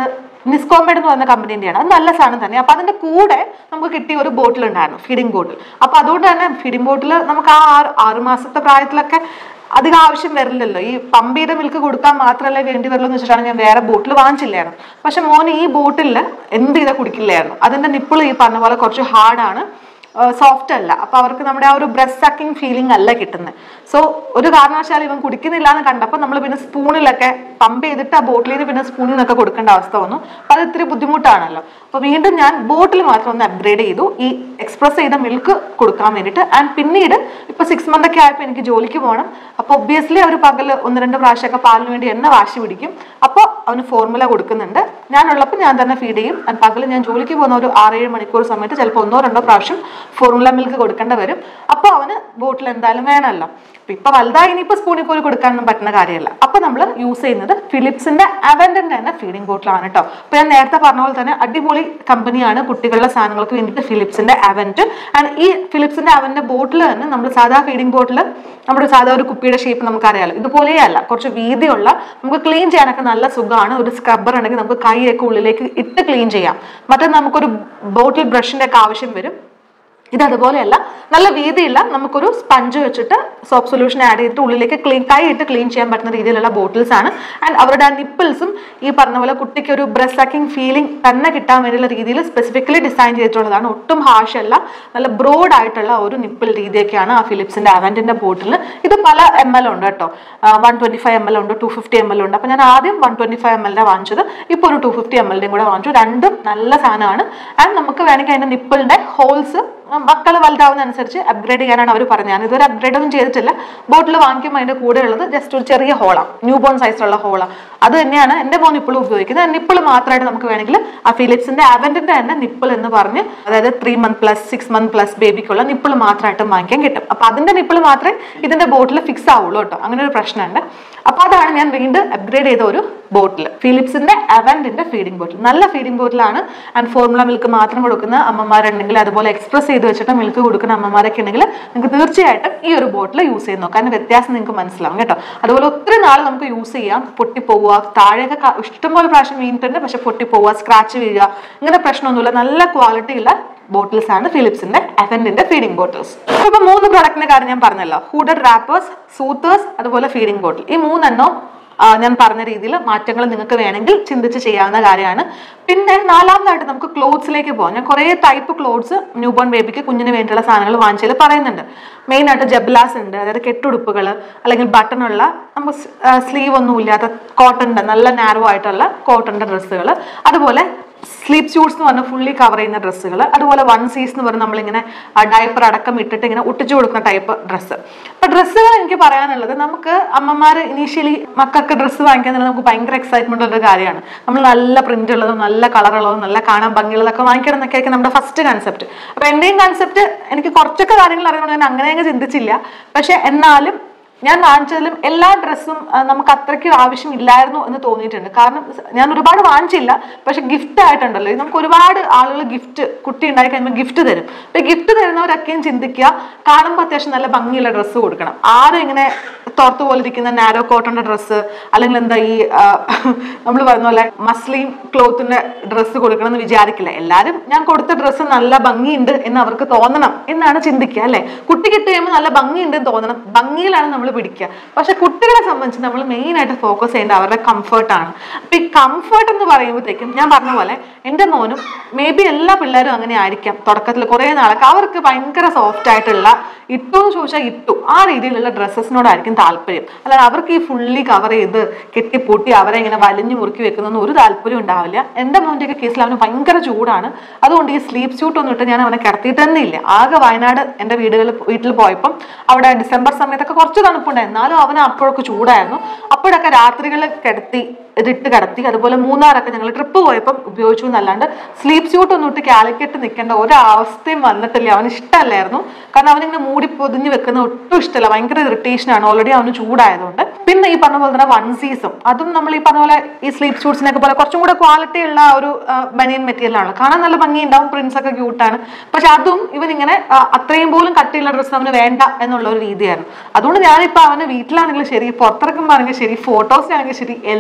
നിസ്കോംബെഡ് എന്ന് പറയുന്ന കമ്പനീൻ്റെയാണ് അത് നല്ല സാധനം തന്നെ അപ്പൊ അതിന്റെ കൂടെ നമുക്ക് കിട്ടിയ ഒരു ബോട്ടിൽ ഉണ്ടായിരുന്നു ഫീഡിംഗ് ബോട്ടിൽ അപ്പൊ അതുകൊണ്ട് തന്നെ ഫീഡിംഗ് ബോട്ടിൽ നമുക്ക് ആ ആറ് ആറ് മാസത്തെ പ്രായത്തിലൊക്കെ അധികം ആവശ്യം വരില്ലല്ലോ ഈ പമ്പ് ചെയ്ത മിൽക്ക് കൊടുക്കാൻ മാത്രമല്ലേ വേണ്ടി വരുള്ളൂ എന്ന് വെച്ചിട്ടാണ് ഞാൻ വേറെ ബോട്ടിൽ വാങ്ങിച്ചില്ലായിരുന്നു പക്ഷെ മോൻ ഈ ബോട്ടിൽ എന്ത് ചെയ്താൽ കുടിക്കില്ലായിരുന്നു അതിന്റെ നിപ്പിൾ ഈ പറഞ്ഞ പോലെ കുറച്ച് ഹാർഡാണ് സോഫ്റ്റ് അല്ല അപ്പൊ അവർക്ക് നമ്മുടെ ആ ഒരു ബ്രസ്റ്റ് സക്കിംഗ് ഫീലിംഗ് അല്ല കിട്ടുന്നത് സോ ഒരു കാരണവശാലും ഇവൻ കുടിക്കുന്നില്ല എന്ന് കണ്ടപ്പോൾ നമ്മൾ പിന്നെ സ്പൂണിലൊക്കെ പമ്പ് ചെയ്തിട്ട് ആ ബോട്ടിൽ നിന്ന് പിന്നെ സ്പൂണിൽ നിന്നൊക്കെ കൊടുക്കേണ്ട അവസ്ഥ വന്നു അപ്പൊ അത് ഇത്തിരി ബുദ്ധിമുട്ടാണല്ലോ അപ്പൊ വീണ്ടും ഞാൻ ബോട്ടിൽ മാത്രം ഒന്ന് അപ്ഗ്രേഡ് ചെയ്തു ഈ എക്സ്പ്രസ് ചെയ്ത മിൽക്ക് കൊടുക്കാൻ വേണ്ടിയിട്ട് ആൻഡ് പിന്നീട് ഇപ്പൊ സിക്സ് മന്ത് ഒക്കെ ആയപ്പോൾ എനിക്ക് ജോലിക്ക് പോകണം അപ്പൊ ഒബ്വിയസ്ലി അവർ പകൽ ഒന്ന് രണ്ട് പ്രാവശ്യമൊക്കെ പാലിന് വേണ്ടി എന്നെ വാശി പിടിക്കും അപ്പോൾ അവന് ഫോർമുല കൊടുക്കുന്നുണ്ട് ഞാനുള്ളപ്പോൾ ഞാൻ തന്നെ ഫീഡ് ചെയ്യും ആൻഡ് പകൽ ഞാൻ ജോലിക്ക് പോകുന്ന ഒരു ആറേഴ് മണിക്കൂർ സമയത്ത് ചിലപ്പോൾ ഒന്നോ രണ്ടോ പ്രാവശ്യം ഫോർമുല മിൽക്ക് കൊടുക്കേണ്ട വരും അപ്പോൾ അവന് ബോട്ടിൽ എന്തായാലും വേണമല്ലോ അപ്പൊ ഇപ്പൊ വലുതായി ഇനിയിപ്പോ സ്പൂണിൽ പോയി കൊടുക്കാനൊന്നും പറ്റുന്ന കാര്യമല്ല അപ്പൊ നമ്മൾ യൂസ് ചെയ്യുന്നത് ഫിലിപ്സിന്റെ അവന്റിന്റെ തന്നെ ഫീഡിംഗ് ബോട്ടിലാണ് കേട്ടോ അപ്പൊ ഞാൻ നേരത്തെ പറഞ്ഞ പോലെ തന്നെ അടിപൊളി കമ്പനിയാണ് കുട്ടികളുടെ സാധനങ്ങൾക്ക് വേണ്ടിയിട്ട് ഫിലിപ്സിന്റെ അവന്റ് ആൻഡ് ഈ ഫിലിപ്സിന്റെ അവന്റെ ബോട്ടിൽ തന്നെ നമ്മൾ സാധാ ഫീഡിംഗ് ബോട്ടിൽ നമ്മുടെ സാധാ ഒരു കുപ്പിയുടെ ഷേപ്പ് നമുക്കറിയാലോ ഇതുപോലെയല്ല കുറച്ച് വീതിയുള്ള നമുക്ക് ക്ലീൻ ചെയ്യാനൊക്കെ നല്ല സുഖമാണ് ഒരു സ്ക്രബ്ബർ ഉണ്ടെങ്കിൽ നമുക്ക് കൈയൊക്കെ ഉള്ളിലേക്ക് ഇട്ട് ക്ലീൻ ചെയ്യാം മറ്റേ നമുക്കൊരു ബോട്ടിൽ ബ്രഷിന്റെ ഒക്കെ ആവശ്യം വരും ഇത് അതുപോലെയല്ല നല്ല വീതിയില്ല നമുക്കൊരു സ്പഞ്ച് വെച്ചിട്ട് സോപ്പ് സൊല്യൂഷൻ ആഡ് ചെയ്തിട്ട് ഉള്ളിലേക്ക് ക്ലീൻ കൈ ഇട്ട് ക്ലീൻ ചെയ്യാൻ പറ്റുന്ന രീതിയിലുള്ള ബോട്ടിൽസ് ആണ് ആൻഡ് അവരുടെ ആ നിപ്പിൾസും ഈ പറഞ്ഞ പോലെ കുട്ടിക്ക് ഒരു ബ്രസ്റ്റ് സക്കിംഗ് ഫീലിംഗ് തന്നെ കിട്ടാൻ വേണ്ടിയുള്ള രീതിയിൽ സ്പെസിഫിക്കലി ഡിസൈൻ ചെയ്തിട്ടുള്ളതാണ് ഒട്ടും ഹാഷ് അല്ല നല്ല ബ്രോഡ് ആയിട്ടുള്ള ഒരു നിപ്പിൾ രീതിയൊക്കെയാണ് ആ ഫിലിപ്സിന്റെ അവന്റിന്റെ ബോട്ടിൽ ഇത് പല എം എൽ ഉണ്ട് കേട്ടോ one twenty five M L ഉണ്ട് ടു ഫിഫ്റ്റി എം എൽ ഉണ്ട് അപ്പൊ ഞാൻ ആദ്യം വൺ ട്വന്റി ഫൈവ് എം എല്ലിന്റെ വാങ്ങിച്ചത് ഇപ്പോൾ ഒരു ടു ഫിഫ്റ്റി എം എല്ലിന്റെയും കൂടെ വാങ്ങിച്ചു രണ്ടും നല്ല സാധനമാണ് ആൻഡ് നമുക്ക് വേണമെങ്കിൽ അതിന്റെ നിപ്പിളിന്റെ ഹോൾസ് മക്കൾ വലുതാവുന്ന അനുസരിച്ച് അപ്ഗ്രേഡ് ചെയ്യാനാണ് അവർ പറഞ്ഞത് ഞാൻ ഇതുവരെ അപ്ഗ്രേഡ് ഒന്നും ചെയ്തിട്ടില്ല ബോട്ടിൽ വാങ്ങിക്കുമ്പോൾ അതിന്റെ കൂടെ ഉള്ളത് ജസ്റ്റ് ഒരു ചെറിയ ഹോളാണ് ന്യൂ ബോൺ സൈസിലുള്ള ഹോളാണ് അത് തന്നെയാണ് എൻ്റെ മോൻ ഇപ്പോഴും ഉപയോഗിക്കുന്നത് നിപ്പിൾ മാത്രമായിട്ട് നമുക്ക് വേണമെങ്കിൽ ആ ഫിലിപ്സിന്റെ അവന്റിന്റെ തന്നെ നിപ്പിൾ എന്ന് പറഞ്ഞ് അതായത് three month plus six month plus ബേബിക്കുള്ള നിപ്പിൾ മാത്രമായിട്ട് വാങ്ങിക്കാൻ കിട്ടും അപ്പൊ അതിന്റെ നിപ്പിൾ മാത്രമേ ഇതിന്റെ ബോട്ടിൽ ഫിക്സ് ആവുള്ളൂ കേട്ടോ അങ്ങനെ ഒരു പ്രശ്നമുണ്ട് അപ്പൊ അതാണ് ഞാൻ വീണ്ടും അപ്ഗ്രേഡ് ചെയ്ത ഒരു ബോട്ടിൽ ഫിലിപ്സിന്റെ അവന്റിന്റെ ഫീഡിംഗ് ബോട്ടിൽ നല്ല ഫീഡിംഗ് ബോട്ടിലാണ് ആൻഡ് ഫോർമുല മിൽക്ക് മാത്രം കൊടുക്കുന്ന അമ്മമാരുണ്ടെങ്കിൽ അതുപോലെ എക്സ്പ്രസ് ചെയ്ത് വെച്ചിട്ട് മിൽക്ക് കൊടുക്കുന്ന അമ്മമാരൊക്കെ ഉണ്ടെങ്കിൽ നിങ്ങൾക്ക് തീർച്ചയായിട്ടും ഈ ഒരു ബോട്ടിൽ യൂസ് ചെയ്ത് നോക്കാം അതിന്റെ വ്യത്യാസം നിങ്ങൾക്ക് മനസ്സിലാവും കേട്ടോ അതുപോലെ ഒത്തിരി നാൾ നമുക്ക് യൂസ് ചെയ്യാം പൊട്ടിപ്പോവുക താഴെയൊക്കെ ക- ഇഷ്ടംപോലെ പ്രാവശ്യം വീണിട്ടുണ്ട് പക്ഷെ പൊട്ടിപ്പോവുക സ്ക്രാച്ച് വീഴുക ഇങ്ങനെ പ്രശ്നമൊന്നുമില്ല നല്ല ക്വാളിറ്റി ഉള്ള ബോട്ടിൽസ് ആണ് ഫിലിപ്സിന്റെ എഫൻഡിന്റെ ഫീഡിംഗ് ബോട്ടിൽസ് ഇപ്പൊ മൂന്ന് പ്രൊഡക്റ്റിന്റെ കാര്യം ഞാൻ പറഞ്ഞല്ലോ ഹൂഡഡ് റാപ്പേഴ്സ് സൂത്തേഴ്സ് അതുപോലെ ഫീഡിംഗ് ബോട്ടിൽ ഈ മൂന്നെണ്ണം ആ, ഞാൻ പറഞ്ഞ രീതിയിൽ മാറ്റങ്ങൾ നിങ്ങൾക്ക് വേണമെങ്കിൽ ചിന്തിച്ച് ചെയ്യാവുന്ന കാര്യമാണ് പിന്നെ നാലാമതായിട്ട് നമുക്ക് ക്ലോത്ത്സിലേക്ക് പോകാം ഞാൻ കുറേ ടൈപ്പ് ക്ലോത്ത്സ് ന്യൂ ബോൺ ബേബിക്ക് കുഞ്ഞിന് വേണ്ടിയുള്ള സാധനങ്ങൾ വാങ്ങിച്ചതിൽ പറയുന്നുണ്ട് മെയിൻ ആയിട്ട് ജബ്ലാസ് ഉണ്ട് അതായത് കെട്ടുടുപ്പുകൾ അല്ലെങ്കിൽ ബട്ടണുള്ള നമുക്ക് സ്ലീവ് ഒന്നും ഇല്ലാത്ത കോട്ടന്റെ നല്ല നാരോ ആയിട്ടുള്ള കോട്ടന്റെ ഡ്രസ്സുകൾ അതുപോലെ സ്ലീപ്പ് സ്യൂട്ട്സ് എന്ന് പറഞ്ഞാൽ ഫുള്ളി കവർ ചെയ്യുന്ന ഡ്രസ്സുകൾ അതുപോലെ വൺ സീസ് എന്ന് പറഞ്ഞാൽ നമ്മളിങ്ങനെ ഡയപ്പർ അടക്കം ഇട്ടിട്ട് ഇങ്ങനെ ഒട്ടിച്ചു കൊടുക്കുന്ന ടൈപ്പ് ഡ്രസ്സ് അപ്പൊ ഡ്രസ്സുകൾ എനിക്ക് പറയാനുള്ളത് നമുക്ക് അമ്മമാർ ഇനീഷ്യലി മക്കൾക്ക് ഡ്രസ്സ് വാങ്ങിക്കാൻ തന്നെ നമുക്ക് ഭയങ്കര എക്സൈറ്റ്മെന്റ് ഉള്ള ഒരു കാര്യമാണ് നമ്മൾ നല്ല പ്രിന്റ് ഉള്ളതും നല്ല കളർ ഉള്ളതും നല്ല കാണാൻ ഭംഗിയുള്ളതൊക്കെ വാങ്ങിക്കണം എന്നൊക്കെ ആയിരിക്കും നമ്മുടെ ഫസ്റ്റ് കൺസെപ്റ്റ് അപ്പൊ എന്റെയും കൺസെപ്റ്റ് എനിക്ക് കുറച്ചൊക്കെ കാര്യങ്ങൾ അറിയുന്നത് ഞാൻ അങ്ങനെ അങ്ങ് ചിന്തിച്ചില്ല പക്ഷെ എന്നാലും ഞാൻ വാങ്ങിച്ചതിലും എല്ലാ ഡ്രസ്സും നമുക്ക് അത്രയ്ക്ക് ആവശ്യമില്ലായിരുന്നു എന്ന് തോന്നിയിട്ടുണ്ട് കാരണം സ് ഞാൻ ഒരുപാട് വാങ്ങിച്ചില്ല പക്ഷെ ഗിഫ്റ്റ് ആയിട്ടുണ്ടല്ലോ ഇത് നമുക്ക് ഒരുപാട് ആളുകൾ ഗിഫ്റ്റ് കുട്ടി ഉണ്ടായി കഴിയുമ്പോൾ ഗിഫ്റ്റ് തരും അപ്പൊ ഗിഫ്റ്റ് തരുന്നവരൊക്കെയും ചിന്തിക്കുക കാണുമ്പോൾ അത്യാവശ്യം നല്ല ഭംഗിയുള്ള ഡ്രസ്സ് കൊടുക്കണം ആരും ഇങ്ങനെ തോർത്ത് പോലെ ഇരിക്കുന്ന നാരോ കോട്ടന്റെ ഡ്രസ്സ് അല്ലെങ്കിൽ എന്താ ഈ നമ്മൾ പറഞ്ഞ പോലെ മസ്ലിൻ ക്ലോത്തിന്റെ ഡ്രസ്സ് കൊടുക്കണം എന്ന് വിചാരിക്കില്ല എല്ലാവരും ഞാൻ കൊടുത്ത ഡ്രസ്സ് നല്ല ഭംഗിയുണ്ട് എന്ന് അവർക്ക് തോന്നണം എന്നാണ് ചിന്തിക്കുക അല്ലെ കുട്ടി കിട്ടി കഴിയുമ്പോൾ നല്ല ഭംഗിയുണ്ട് എന്ന് തോന്നണം ഭംഗിയിലാണ് നമ്മൾ പിടിക്കുക പക്ഷെ കുട്ടികളെ സംബന്ധിച്ച് നമ്മൾ മെയിൻ ആയിട്ട് ഫോക്കസ് ചെയ്യേണ്ടത് അവരുടെ കംഫർട്ടാണ് അപ്പൊ ഈ കംഫർട്ട് എന്ന് പറയുമ്പോഴത്തേക്കും ഞാൻ പറഞ്ഞ പോലെ എൻ്റെ മോനും മേ ബി എല്ലാ പിള്ളേരും അങ്ങനെ ആയിരിക്കാം തുടക്കത്തിൽ കുറേ നാളൊക്കെ അവർക്ക് ഭയങ്കര സോഫ്റ്റ് ആയിട്ടുള്ള ഇട്ടു എന്ന് ചോദിച്ചാൽ ഇട്ടു ആ രീതിയിലുള്ള ഡ്രസ്സസിനോടായിരിക്കും താല്പര്യം അല്ലാതെ അവർക്ക് ഈ ഫുള്ളി കവർ ചെയ്ത് കെട്ടിപ്പൊട്ടി അവരെ ഇങ്ങനെ വലിഞ്ഞു മുറുക്കി വെക്കുന്നൊന്നും ഒരു താല്പര്യം ഉണ്ടാവില്ല എൻ്റെ മോൻ്റെയൊക്കെ കേസിൽ അവന് ഭയങ്കര ചൂടാണ് അതുകൊണ്ട് ഈ സ്ലീപ്പ് സ്യൂട്ട് ഒന്നും ഇട്ട് ഞാൻ അവനെ കിടത്തിയിട്ട് തന്നെ ഇല്ല ആകെ വയനാട് എൻ്റെ വീടുകളിൽ വീട്ടിൽ പോയപ്പം അവിടെ ഡിസംബർ സമയത്തൊക്കെ കുറച്ച് തണുപ്പുണ്ടായിരുന്നു എന്നാലും അവന് അപ്പോഴൊക്കെ ചൂടായിരുന്നു അപ്പോഴൊക്കെ രാത്രികളിൽ കിടത്തി ഇതിട്ട് കിടത്തി അതുപോലെ മൂന്നാറൊക്കെ ഞങ്ങൾ ട്രിപ്പ് പോയപ്പം ഉപയോഗിച്ചു എന്നല്ലാണ്ട് സ്ലീപ്പ് സ്യൂട്ട് ഒന്നും ഇട്ട് കാലിക്കറ്റ് നിൽക്കേണ്ട ഒരവസ്ഥയും വന്നിട്ടില്ല അവന് ഇഷ്ടമല്ലായിരുന്നു കാരണം അവനിങ്ങനെ മൂടി പൊതിഞ്ഞ് വെക്കുന്ന ഒട്ടും ഇഷ്ടമല്ല ഭയങ്കര ഇറിറ്റേഷൻ ആണ് ഓൾറെഡി അവന് ചൂടായതുകൊണ്ട് പിന്നെ ഈ പറഞ്ഞ പോലെ തന്നെ വൺസീസും അതും നമ്മൾ ഈ പറഞ്ഞ പോലെ ഈ സ്ലീപ്പ് സ്യൂട്ട്സിനൊക്കെ പോലെ കുറച്ചും കൂടെ ക്വാളിറ്റി ഉള്ള ഒരു ബനിയൻ മെറ്റീരിയൽ ആണ് കാണാൻ നല്ല ഭംഗി ഉണ്ടാവും പ്രിന്റ്സ് ഒക്കെ ക്യൂട്ടാണ് പക്ഷെ അതും ഇവൻ ഇങ്ങനെ ആ, അത്രയും പോലും കട്ടിയുള്ള ഡ്രസ്സ് അവന് വേണ്ട എന്നുള്ള ഒരു രീതിയായിരുന്നു അതുകൊണ്ട് ഞാനിപ്പോൾ അവന് വീട്ടിലാണെങ്കിലും ശരി പുറത്തിറക്കുമ്പോൾ ആണെങ്കിലും ശരി ഫോട്ടോസിനാണെങ്കിലും ശരി എല്ലാത്തിനും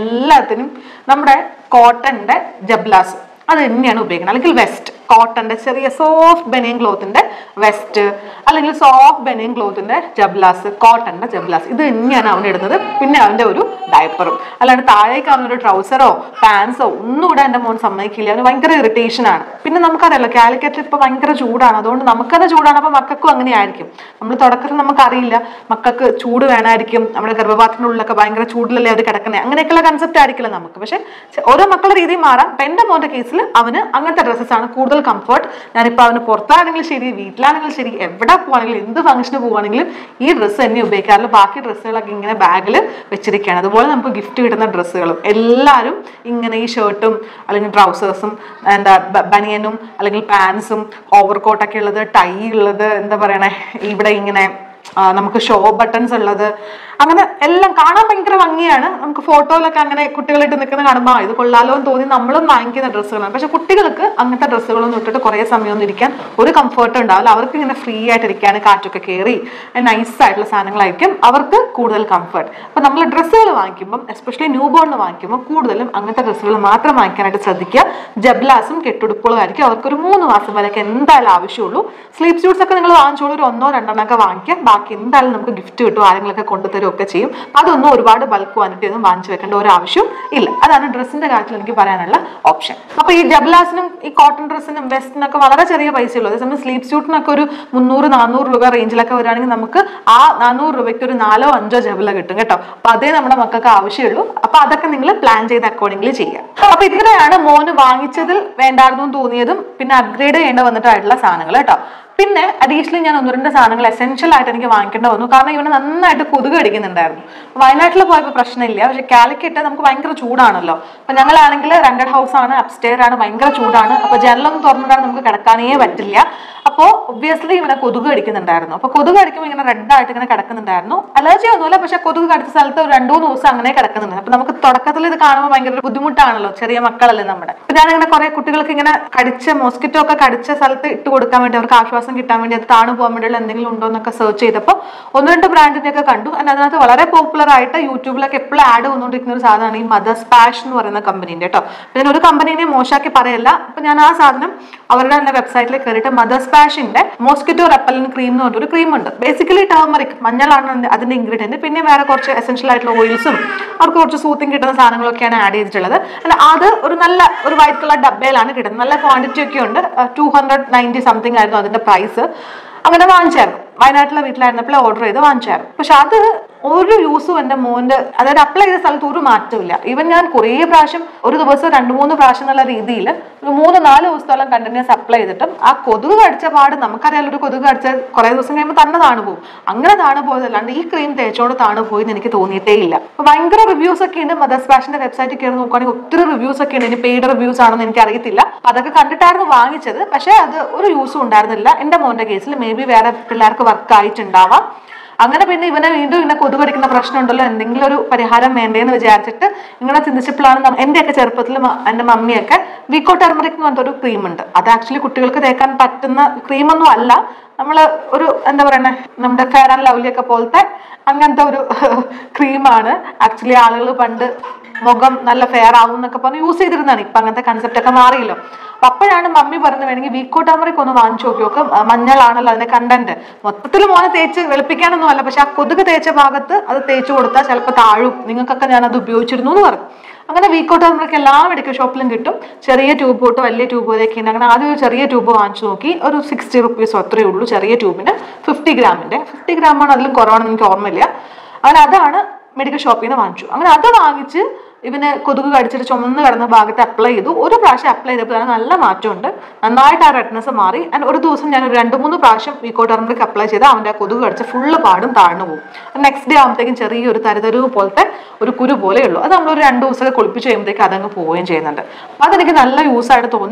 എല്ലാത്തിനും നമ്മുടെ കോട്ടന്റെ ജബ്ലാസ് അത് തന്നെയാണ് ഉപയോഗിക്കുന്നത് അല്ലെങ്കിൽ വെസ്റ്റ് കോട്ടന്റെ ചെറിയ സോഫ്റ്റ് ബനിയൻ ക്ലോത്തിന്റെ വെസ്റ്റ് അല്ലെങ്കിൽ സോഫ്റ്റ് ബനിയൻ ക്ലോത്തിന്റെ ജബ്ലാസ് കോട്ടന്റെ ജബ്ലാസ് ഇത് തന്നെയാണ് അവൻ ഇടുന്നത് പിന്നെ അവന്റെ ഒരു ഡയപ്പറും അല്ലാണ്ട് താഴേക്ക് അവനൊരു ട്രൗസറോ പാൻസോ ഒന്നും ഇടാൻ എൻ്റെ മോൻ സമ്മതിക്കില്ല അവന് ഭയങ്കര ഇറിറ്റേഷൻ ആണ് പിന്നെ നമുക്കറിയാലോ കാലിക്കറ്റിൽ ഇപ്പൊ ഭയങ്കര ചൂടാണ് അതുകൊണ്ട് നമുക്കത് ചൂടാണ് അപ്പൊ മക്കൾക്കും അങ്ങനെ ആയിരിക്കും നമ്മൾ തുടക്കത്തിൽ നമുക്കറിയില്ല മക്കൾക്ക് ചൂട് വേണമായിരിക്കും നമ്മുടെ ഗർഭപാത്രത്തിൻ്റെ ഉള്ളിലൊക്കെ ഭയങ്കര ചൂടിലല്ലേ അവർ കിടക്കുന്നത് അങ്ങനെയൊക്കെയുള്ള കൺസെപ്റ്റ് ആയിരിക്കില്ല നമുക്ക് പക്ഷെ ചെ- ഓരോ മക്കളുടെ രീതി മാറാം ഇപ്പൊ എൻ്റെ മോന്റെ കേസിൽ അവന് അങ്ങനത്തെ ഡ്രസ്സസ് ആണ് കൂടുതൽ കംഫർട്ട് ഞാനിപ്പോൾ അവന് പുറത്താണെങ്കിലും ശരി വീട്ടിലാണെങ്കിലും ശരി എവിടെ പോവാണെങ്കിലും എന്ത് ഫംഗ്ഷന് പോവാണെങ്കിലും ഈ ഡ്രസ്സ് തന്നെ ഉപയോഗിക്കാറുള്ളൂ ബാക്കി ഡ്രസ്സുകളൊക്കെ ഇങ്ങനെ ബാഗിൽ വെച്ചിരിക്കുകയാണ് അതുപോലെ നമുക്ക് ഗിഫ്റ്റ് കിട്ടുന്ന ഡ്രസ്സുകളും എല്ലാവരും ഇങ്ങനെ ഈ ഷർട്ടും അല്ലെങ്കിൽ ട്രൗസേഴ്സും എന്താ ബ- ബനിയനും അല്ലെങ്കിൽ പാൻസും ഓവർ കോട്ടൊക്കെ ഉള്ളത് ടൈ ഉള്ളത് എന്താ പറയണേ ഇവിടെ ഇങ്ങനെ ആ, നമുക്ക് ഷോ ബട്ടൺസ് ഉള്ളത് അങ്ങനെ എല്ലാം കാണാൻ ഭയങ്കര ഭംഗിയാണ് നമുക്ക് ഫോട്ടോയിലൊക്കെ അങ്ങനെ കുട്ടികളിട്ട് നിൽക്കുന്ന കാണുമ്പോൾ ആ, ഇത് കൊള്ളാലോ എന്ന് തോന്നി നമ്മളും വാങ്ങിക്കുന്ന ഡ്രസ്സുകളാണ് പക്ഷെ കുട്ടികൾക്ക് അങ്ങനത്തെ ഡ്രസ്സുകളൊന്നും ഇട്ടിട്ട് കുറേ സമയം ഒന്നും ഇരിക്കാൻ ഒരു കംഫർട്ടും ഉണ്ടാവില്ല അവർക്ക് ഇങ്ങനെ ഫ്രീ ആയിട്ട് ഇരിക്കാൻ കാറ്റൊക്കെ കയറി നൈസ് ആയിട്ടുള്ള സാധനങ്ങളായിരിക്കും അവർക്ക് കൂടുതൽ കംഫർട്ട് അപ്പൊ നമ്മൾ ഡ്രസ്സുകൾ വാങ്ങിക്കുമ്പോൾ എസ്പെഷ്യലി ന്യൂ ബോണിന് വാങ്ങിക്കുമ്പോൾ കൂടുതലും അങ്ങനത്തെ ഡ്രസ്സുകൾ മാത്രം വാങ്ങിക്കാനായിട്ട് ശ്രദ്ധിക്കുക ജബ്ലാസും കെട്ടുടുപ്പുകളും ആയിരിക്കും അവർക്ക് ഒരു മൂന്ന് മാസം വരെയൊക്കെ എന്തായാലും ആവശ്യമുള്ളൂ സ്ലീപ്പ് സ്യൂട്ട്സ് ഒക്കെ നിങ്ങൾ വാങ്ങിച്ചോളൂ ഒരു ഒന്നോ രണ്ടെണ്ണം ഒക്കെ വാങ്ങിക്കുക ബാക്കി എന്തായാലും നമുക്ക് ഗിഫ്റ്റ് കിട്ടും ആരെങ്കിലൊക്കെ കൊണ്ടുതരും ഒക്കെ ചെയ്യും അതൊന്നും ഒരുപാട് ബൾക്ക് ക്വാണ്ടിറ്റി ഒന്നും വാങ്ങിച്ചു വെക്കേണ്ട ഒരു ആവശ്യവും ഇല്ല അതാണ് ഡ്രസ്സിന്റെ കാര്യത്തിൽ എനിക്ക് പറയാനുള്ള ഓപ്ഷൻ അപ്പൊ ഈ ജബ്ലാസിനും ഈ കോട്ടൺ ഡ്രസ്സിനും വെസ്റ്റിനൊക്കെ വളരെ ചെറിയ പൈസയുള്ളൂ അതേസമയം സ്ലീപ്പ് സ്യൂട്ടിനൊക്കെ ഒരു മുന്നൂറ് നാനൂറ് രൂപ റേഞ്ചിലൊക്കെ വരികയാണെങ്കിൽ നമുക്ക് ആ നാനൂറ് രൂപയ്ക്ക് ഒരു നാലോ അഞ്ചോ ജബല കിട്ടും കേട്ടോ അപ്പൊ അതേ നമ്മുടെ മക്കൾക്ക് ആവശ്യമുള്ളൂ അപ്പൊ അതൊക്കെ നിങ്ങൾ പ്ലാൻ ചെയ്ത് അക്കോർഡിംഗ്ലി ചെയ്യുക അപ്പൊ ഇത്രയാണ് മോന് വാങ്ങിച്ചതിൽ വേണ്ടായിരുന്നു എന്ന് തോന്നിയതും പിന്നെ അപ്ഗ്രേഡ് ചെയ്യേണ്ട വന്നിട്ടായിട്ടുള്ള സാധനങ്ങൾ കേട്ടോ പിന്നെ അഡീഷണലി ഞാൻ ഒന്ന് രണ്ട് സാധനങ്ങൾ എസെൻഷ്യൽ ആയിട്ട് എനിക്ക് വാങ്ങിക്കേണ്ട വന്നു കാരണം ഇവന് നന്നായിട്ട് കൊതുക് അടിക്കുന്നുണ്ടായിരുന്നു വയനാട്ടിൽ പോയപ്പോൾ പ്രശ്നമില്ല പക്ഷെ കാലിക്കറ്റ് നമുക്ക് ഭയങ്കര ചൂടാണല്ലോ അപ്പൊ ഞങ്ങളാണെങ്കിൽ റെന്റഡ് ഹൗസ് ആണ് അപ്സ്റ്റെയർ ആണ് ഭയങ്കര ചൂടാണ് അപ്പൊ ജനലൊന്നും തുറന്നിട്ടാണ് നമുക്ക് കിടക്കാനേ പറ്റില്ല അപ്പോൾ ഒബ്വിയസ്ലി ഇവനെ കൊതുക് കടിക്കുന്നുണ്ടായിരുന്നു അപ്പൊ കൊതുക് കടിക്കുമ്പോൾ ഇങ്ങനെ റെഡ് ആയിട്ട് ഇങ്ങനെ കിടക്കുന്നുണ്ടായിരുന്നു അലർജി ഒന്നുമില്ല പക്ഷെ കൊതുക് കടിച്ച സ്ഥലത്ത് ഒരു രണ്ടു മൂന്ന് ദിവസം അങ്ങനെ കിടക്കുന്നുണ്ട് അപ്പൊ നമുക്ക് തുടക്കത്തിൽ ഇത് കാണുമ്പോൾ ഭയങ്കര ഒരു ബുദ്ധിമുട്ടാണല്ലോ ചെറിയ മക്കളല്ലേ നമ്മുടെ അപ്പൊ ഞാനിങ്ങനെ കുറെ കുട്ടികൾക്ക് ഇങ്ങനെ കടിച്ച മോസ്കിറ്റോ ഒക്കെ കടിച്ച സ്ഥലത്ത് ഇട്ട് കൊടുക്കാൻ വേണ്ടി അവർക്ക് ആശ്വാസം കിട്ടാൻ വേണ്ടി അത് താണു പോകാൻ വേണ്ടിയുള്ള എന്തെങ്കിലും ഉണ്ടോ എന്നൊക്കെ സെർച്ച് ചെയ്തപ്പോൾ ഒന്ന് രണ്ട് ബ്രാൻഡിന്റെ ഒക്കെ കണ്ടു and അതിനകത്ത് വളരെ പോപ്പുലർ ആയിട്ട് യൂട്യൂബിലൊക്കെ എപ്പോഴും ആഡ് വന്നുകൊണ്ടിരിക്കുന്ന ഒരു സാധനമാണ് ഈ മദർ സ്പാഷ് എന്ന് പറയുന്ന കമ്പനീന്റെ കേട്ടോ അപ്പൊ ഞാൻ ഒരു കമ്പനീനെ മോശമാക്കി പറയല്ല അപ്പൊ ഞാൻ ആ സാധനം അവരുടെ തന്നെ വെബ്സൈറ്റിൽ കയറിയിട്ട് മദർ സ്പാഷിന്റെ മോസ്കിറ്റോ റെപ്പലൻ ക്രീം എന്ന് പറഞ്ഞൊരു ക്രീം ഉണ്ട് ബേസിക്കലി ടർമറിക് മഞ്ഞളാണ് അതിന്റെ- അതിന്റെ ഇൻഗ്രീഡിയന്റ് പിന്നെ വേറെ കുറച്ച് എസെൻഷ്യൽ ആയിട്ടുള്ള ഓയിൽസും അവർക്ക് കുറച്ച് സൂത്തിങ് കിട്ടുന്ന സാധനങ്ങളൊക്കെയാണ് ആഡ് ചെയ്തിട്ടുള്ളത് അല്ല അത് ഒരു നല്ല ഒരു വൈറ്റ് കളർ ഡബ്ബയിലാണ് കിട്ടുന്നത് നല്ല ക്വാണ്ടിറ്റി ഒക്കെ ഉണ്ട് ടു ഹൺഡ്രഡ് നയൻറ്റി സംതിങ് ആയിരുന്നു അതിന്റെ പ്രൈസ് അങ്ങനെ വാങ്ങിച്ചായിരുന്നു വയനാട്ടിലെ വീട്ടിലായിരുന്നപ്പോൾ ഓർഡർ ചെയ്ത് വാങ്ങിച്ചായിരുന്നു പക്ഷെ അത് ഒരു യൂസും എൻ്റെ മോൻ്റെ അതായത് അപ്ലൈ ചെയ്ത സ്ഥലത്ത് ഒരു മാറ്റമില്ല ഈവൻ ഞാൻ കുറേ പ്രാവശ്യം ഒരു ദിവസം രണ്ട് മൂന്ന് പ്രാവശ്യം എന്നുള്ള രീതിയിൽ ഒരു മൂന്ന് നാല് ദിവസത്തോളം കണ്ടിന്യൂസ് അപ്ലൈ ചെയ്തിട്ടും ആ കൊതുക് കടിച്ച പാട് നമുക്കറിയാലോ ഒരു കൊതുക് കടിച്ച കുറേ ദിവസം കഴിയുമ്പോൾ തന്നെ താണു പോകും അങ്ങനെ താണു പോയതല്ലാണ്ട് ഈ ക്രീം തേച്ചോട് താണു പോയി എന്ന് എനിക്ക് തോന്നിയിട്ടേ ഇല്ല അപ്പൊ ഭയങ്കര റിവ്യൂസ് ഒക്കെ ഉണ്ട് മദർ സ്പാഷിന്റെ വെബ്സൈറ്റിൽ കയറി നോക്കുകയാണെങ്കിൽ ഒത്തിരി റിവ്യൂസ് ഒക്കെ ഉണ്ട് ഇനി പെയ്ഡ് റിവ്യൂസ് ആണെന്ന് എനിക്ക് അറിയത്തില്ല അപ്പൊ അതൊക്കെ കണ്ടിട്ടായിരുന്നു വാങ്ങിച്ചത് പക്ഷേ അത് ഒരു യൂസും ഉണ്ടായിരുന്നില്ല എൻ്റെ മോന്റെ കേസിൽ മേ ബി വേറെ പിള്ളേർക്ക് വർക്ക് ആയിട്ടുണ്ടാവാം അങ്ങനെ പിന്നെ ഇവനെ വീണ്ടും ഇങ്ങനെ കൊതു കടിക്കുന്ന പ്രശ്നമുണ്ടല്ലോ എന്തെങ്കിലും ഒരു പരിഹാരം വേണ്ടേന്ന് വിചാരിച്ചിട്ട് ഇങ്ങനെ ചിന്തിച്ചപ്പോഴാണ് നമ്മ- എന്റെയൊക്കെ ചെറുപ്പത്തിൽ മ- എൻ്റെ മമ്മിയൊക്കെ വിക്കോ ടെർമറിക് എന്ന് പറഞ്ഞൊരു ക്രീം ഉണ്ട് അത് ആക്ച്വലി കുട്ടികൾക്ക് തേക്കാൻ പറ്റുന്ന ക്രീമൊന്നും അല്ല നമ്മൾ ഒരു എന്താ പറയണേ നമ്മുടെ ഫെയർ ആൻഡ് ലവ്ലി ഒക്കെ പോലത്തെ അങ്ങനത്തെ ഒരു ക്രീമാണ് ആക്ച്വലി ആളുകൾ പണ്ട് മുഖം നല്ല ഫെയർ ആവും എന്നൊക്കെ പറഞ്ഞ് യൂസ് ചെയ്തിരുന്നതാണ് ഇപ്പൊ അങ്ങനത്തെ കൺസെപ്റ്റ് ഒക്കെ മാറിയല്ലോ അപ്പൊ അപ്പോഴാണ് മമ്മി പറഞ്ഞത് വേണമെങ്കിൽ വീക്കോ ടർമറിക് ഒന്ന് വാങ്ങിച്ചു നോക്കി നോക്കും ആ, മഞ്ഞളാണല്ലോ അതിന്റെ കണ്ടന്റ് മൊത്തത്തിൽ മോനെ തേച്ച് വെളുപ്പിക്കാനൊന്നും അല്ല പക്ഷെ ആ കൊതുക് തേച്ച ഭാഗത്ത് അത് തേച്ച് കൊടുത്താൽ ചിലപ്പോൾ താഴും നിങ്ങൾക്കൊക്കെ ഞാൻ അത് ഉപയോഗിച്ചിരുന്നു എന്ന് പറഞ്ഞു അങ്ങനെ വീക്കോ ടർമറിക് എല്ലാ മെഡിക്കൽ ഷോപ്പിലും കിട്ടും ചെറിയ ട്യൂബ് തൊട്ട് വലിയ ട്യൂബ് വരെയൊക്കെ ഉണ്ട് അങ്ങനെ ആദ്യം ഒരു ചെറിയ ട്യൂബ് വാങ്ങിച്ചു നോക്കി ഒരു സിക്സ്റ്റി റുപ്പീസോ അത്രയേ ഉള്ളൂ ചെറിയ ട്യൂബിന് ഫിഫ്റ്റി ഗ്രാമിന്റെ ഫിഫ്റ്റി ഗ്രാമാണ് അതിലും കുറവാണെന്ന് എനിക്ക് ഓർമ്മയില്ല അങ്ങനെ അതാണ് മെഡിക്കൽ ഷോപ്പിൽ നിന്ന് വാങ്ങിച്ചു അങ്ങനെ അത് വാങ്ങിച്ച് ഇവന് കൊതുക് കടിച്ചിട്ട് ചുമന്ന് കിടന്ന ഭാഗത്ത് അപ്ലൈ ചെയ്തു ഒരു പ്രാവശ്യം അപ്ലൈ ചെയ്തപ്പോൾ തന്നെ നല്ല മാറ്റമുണ്ട് നന്നായിട്ട് ആ റെഡ്നെസ് മാറി ആൻഡ് ഒരു ദിവസം ഞാൻ ഒരു രണ്ട് മൂന്ന് പ്രാവശ്യം വീക്കോ ടെർമറിക് അപ്ലൈ ചെയ്ത് അവൻ്റെ ആ കൊതുക് കടിച്ച ഫുള്ള് പാടും താഴ്ന്നു പോകും നെക്സ്റ്റ് ഡേ ആകുമ്പോഴത്തേക്കും ചെറിയൊരു തരുതരുവ് പോലത്തെ ഒരു കുരു പോലെ ഉള്ളൂ അത് നമ്മളൊരു രണ്ട് ദിവസമൊക്കെ കുളിപ്പിച്ച് കഴിയുമ്പോഴത്തേക്ക് അതങ്ങ് പോവുകയും ചെയ്യുന്നുണ്ട് അപ്പോൾ അതെനിക്ക് നല്ല യൂസ് ആയിട്ട് തോന്നി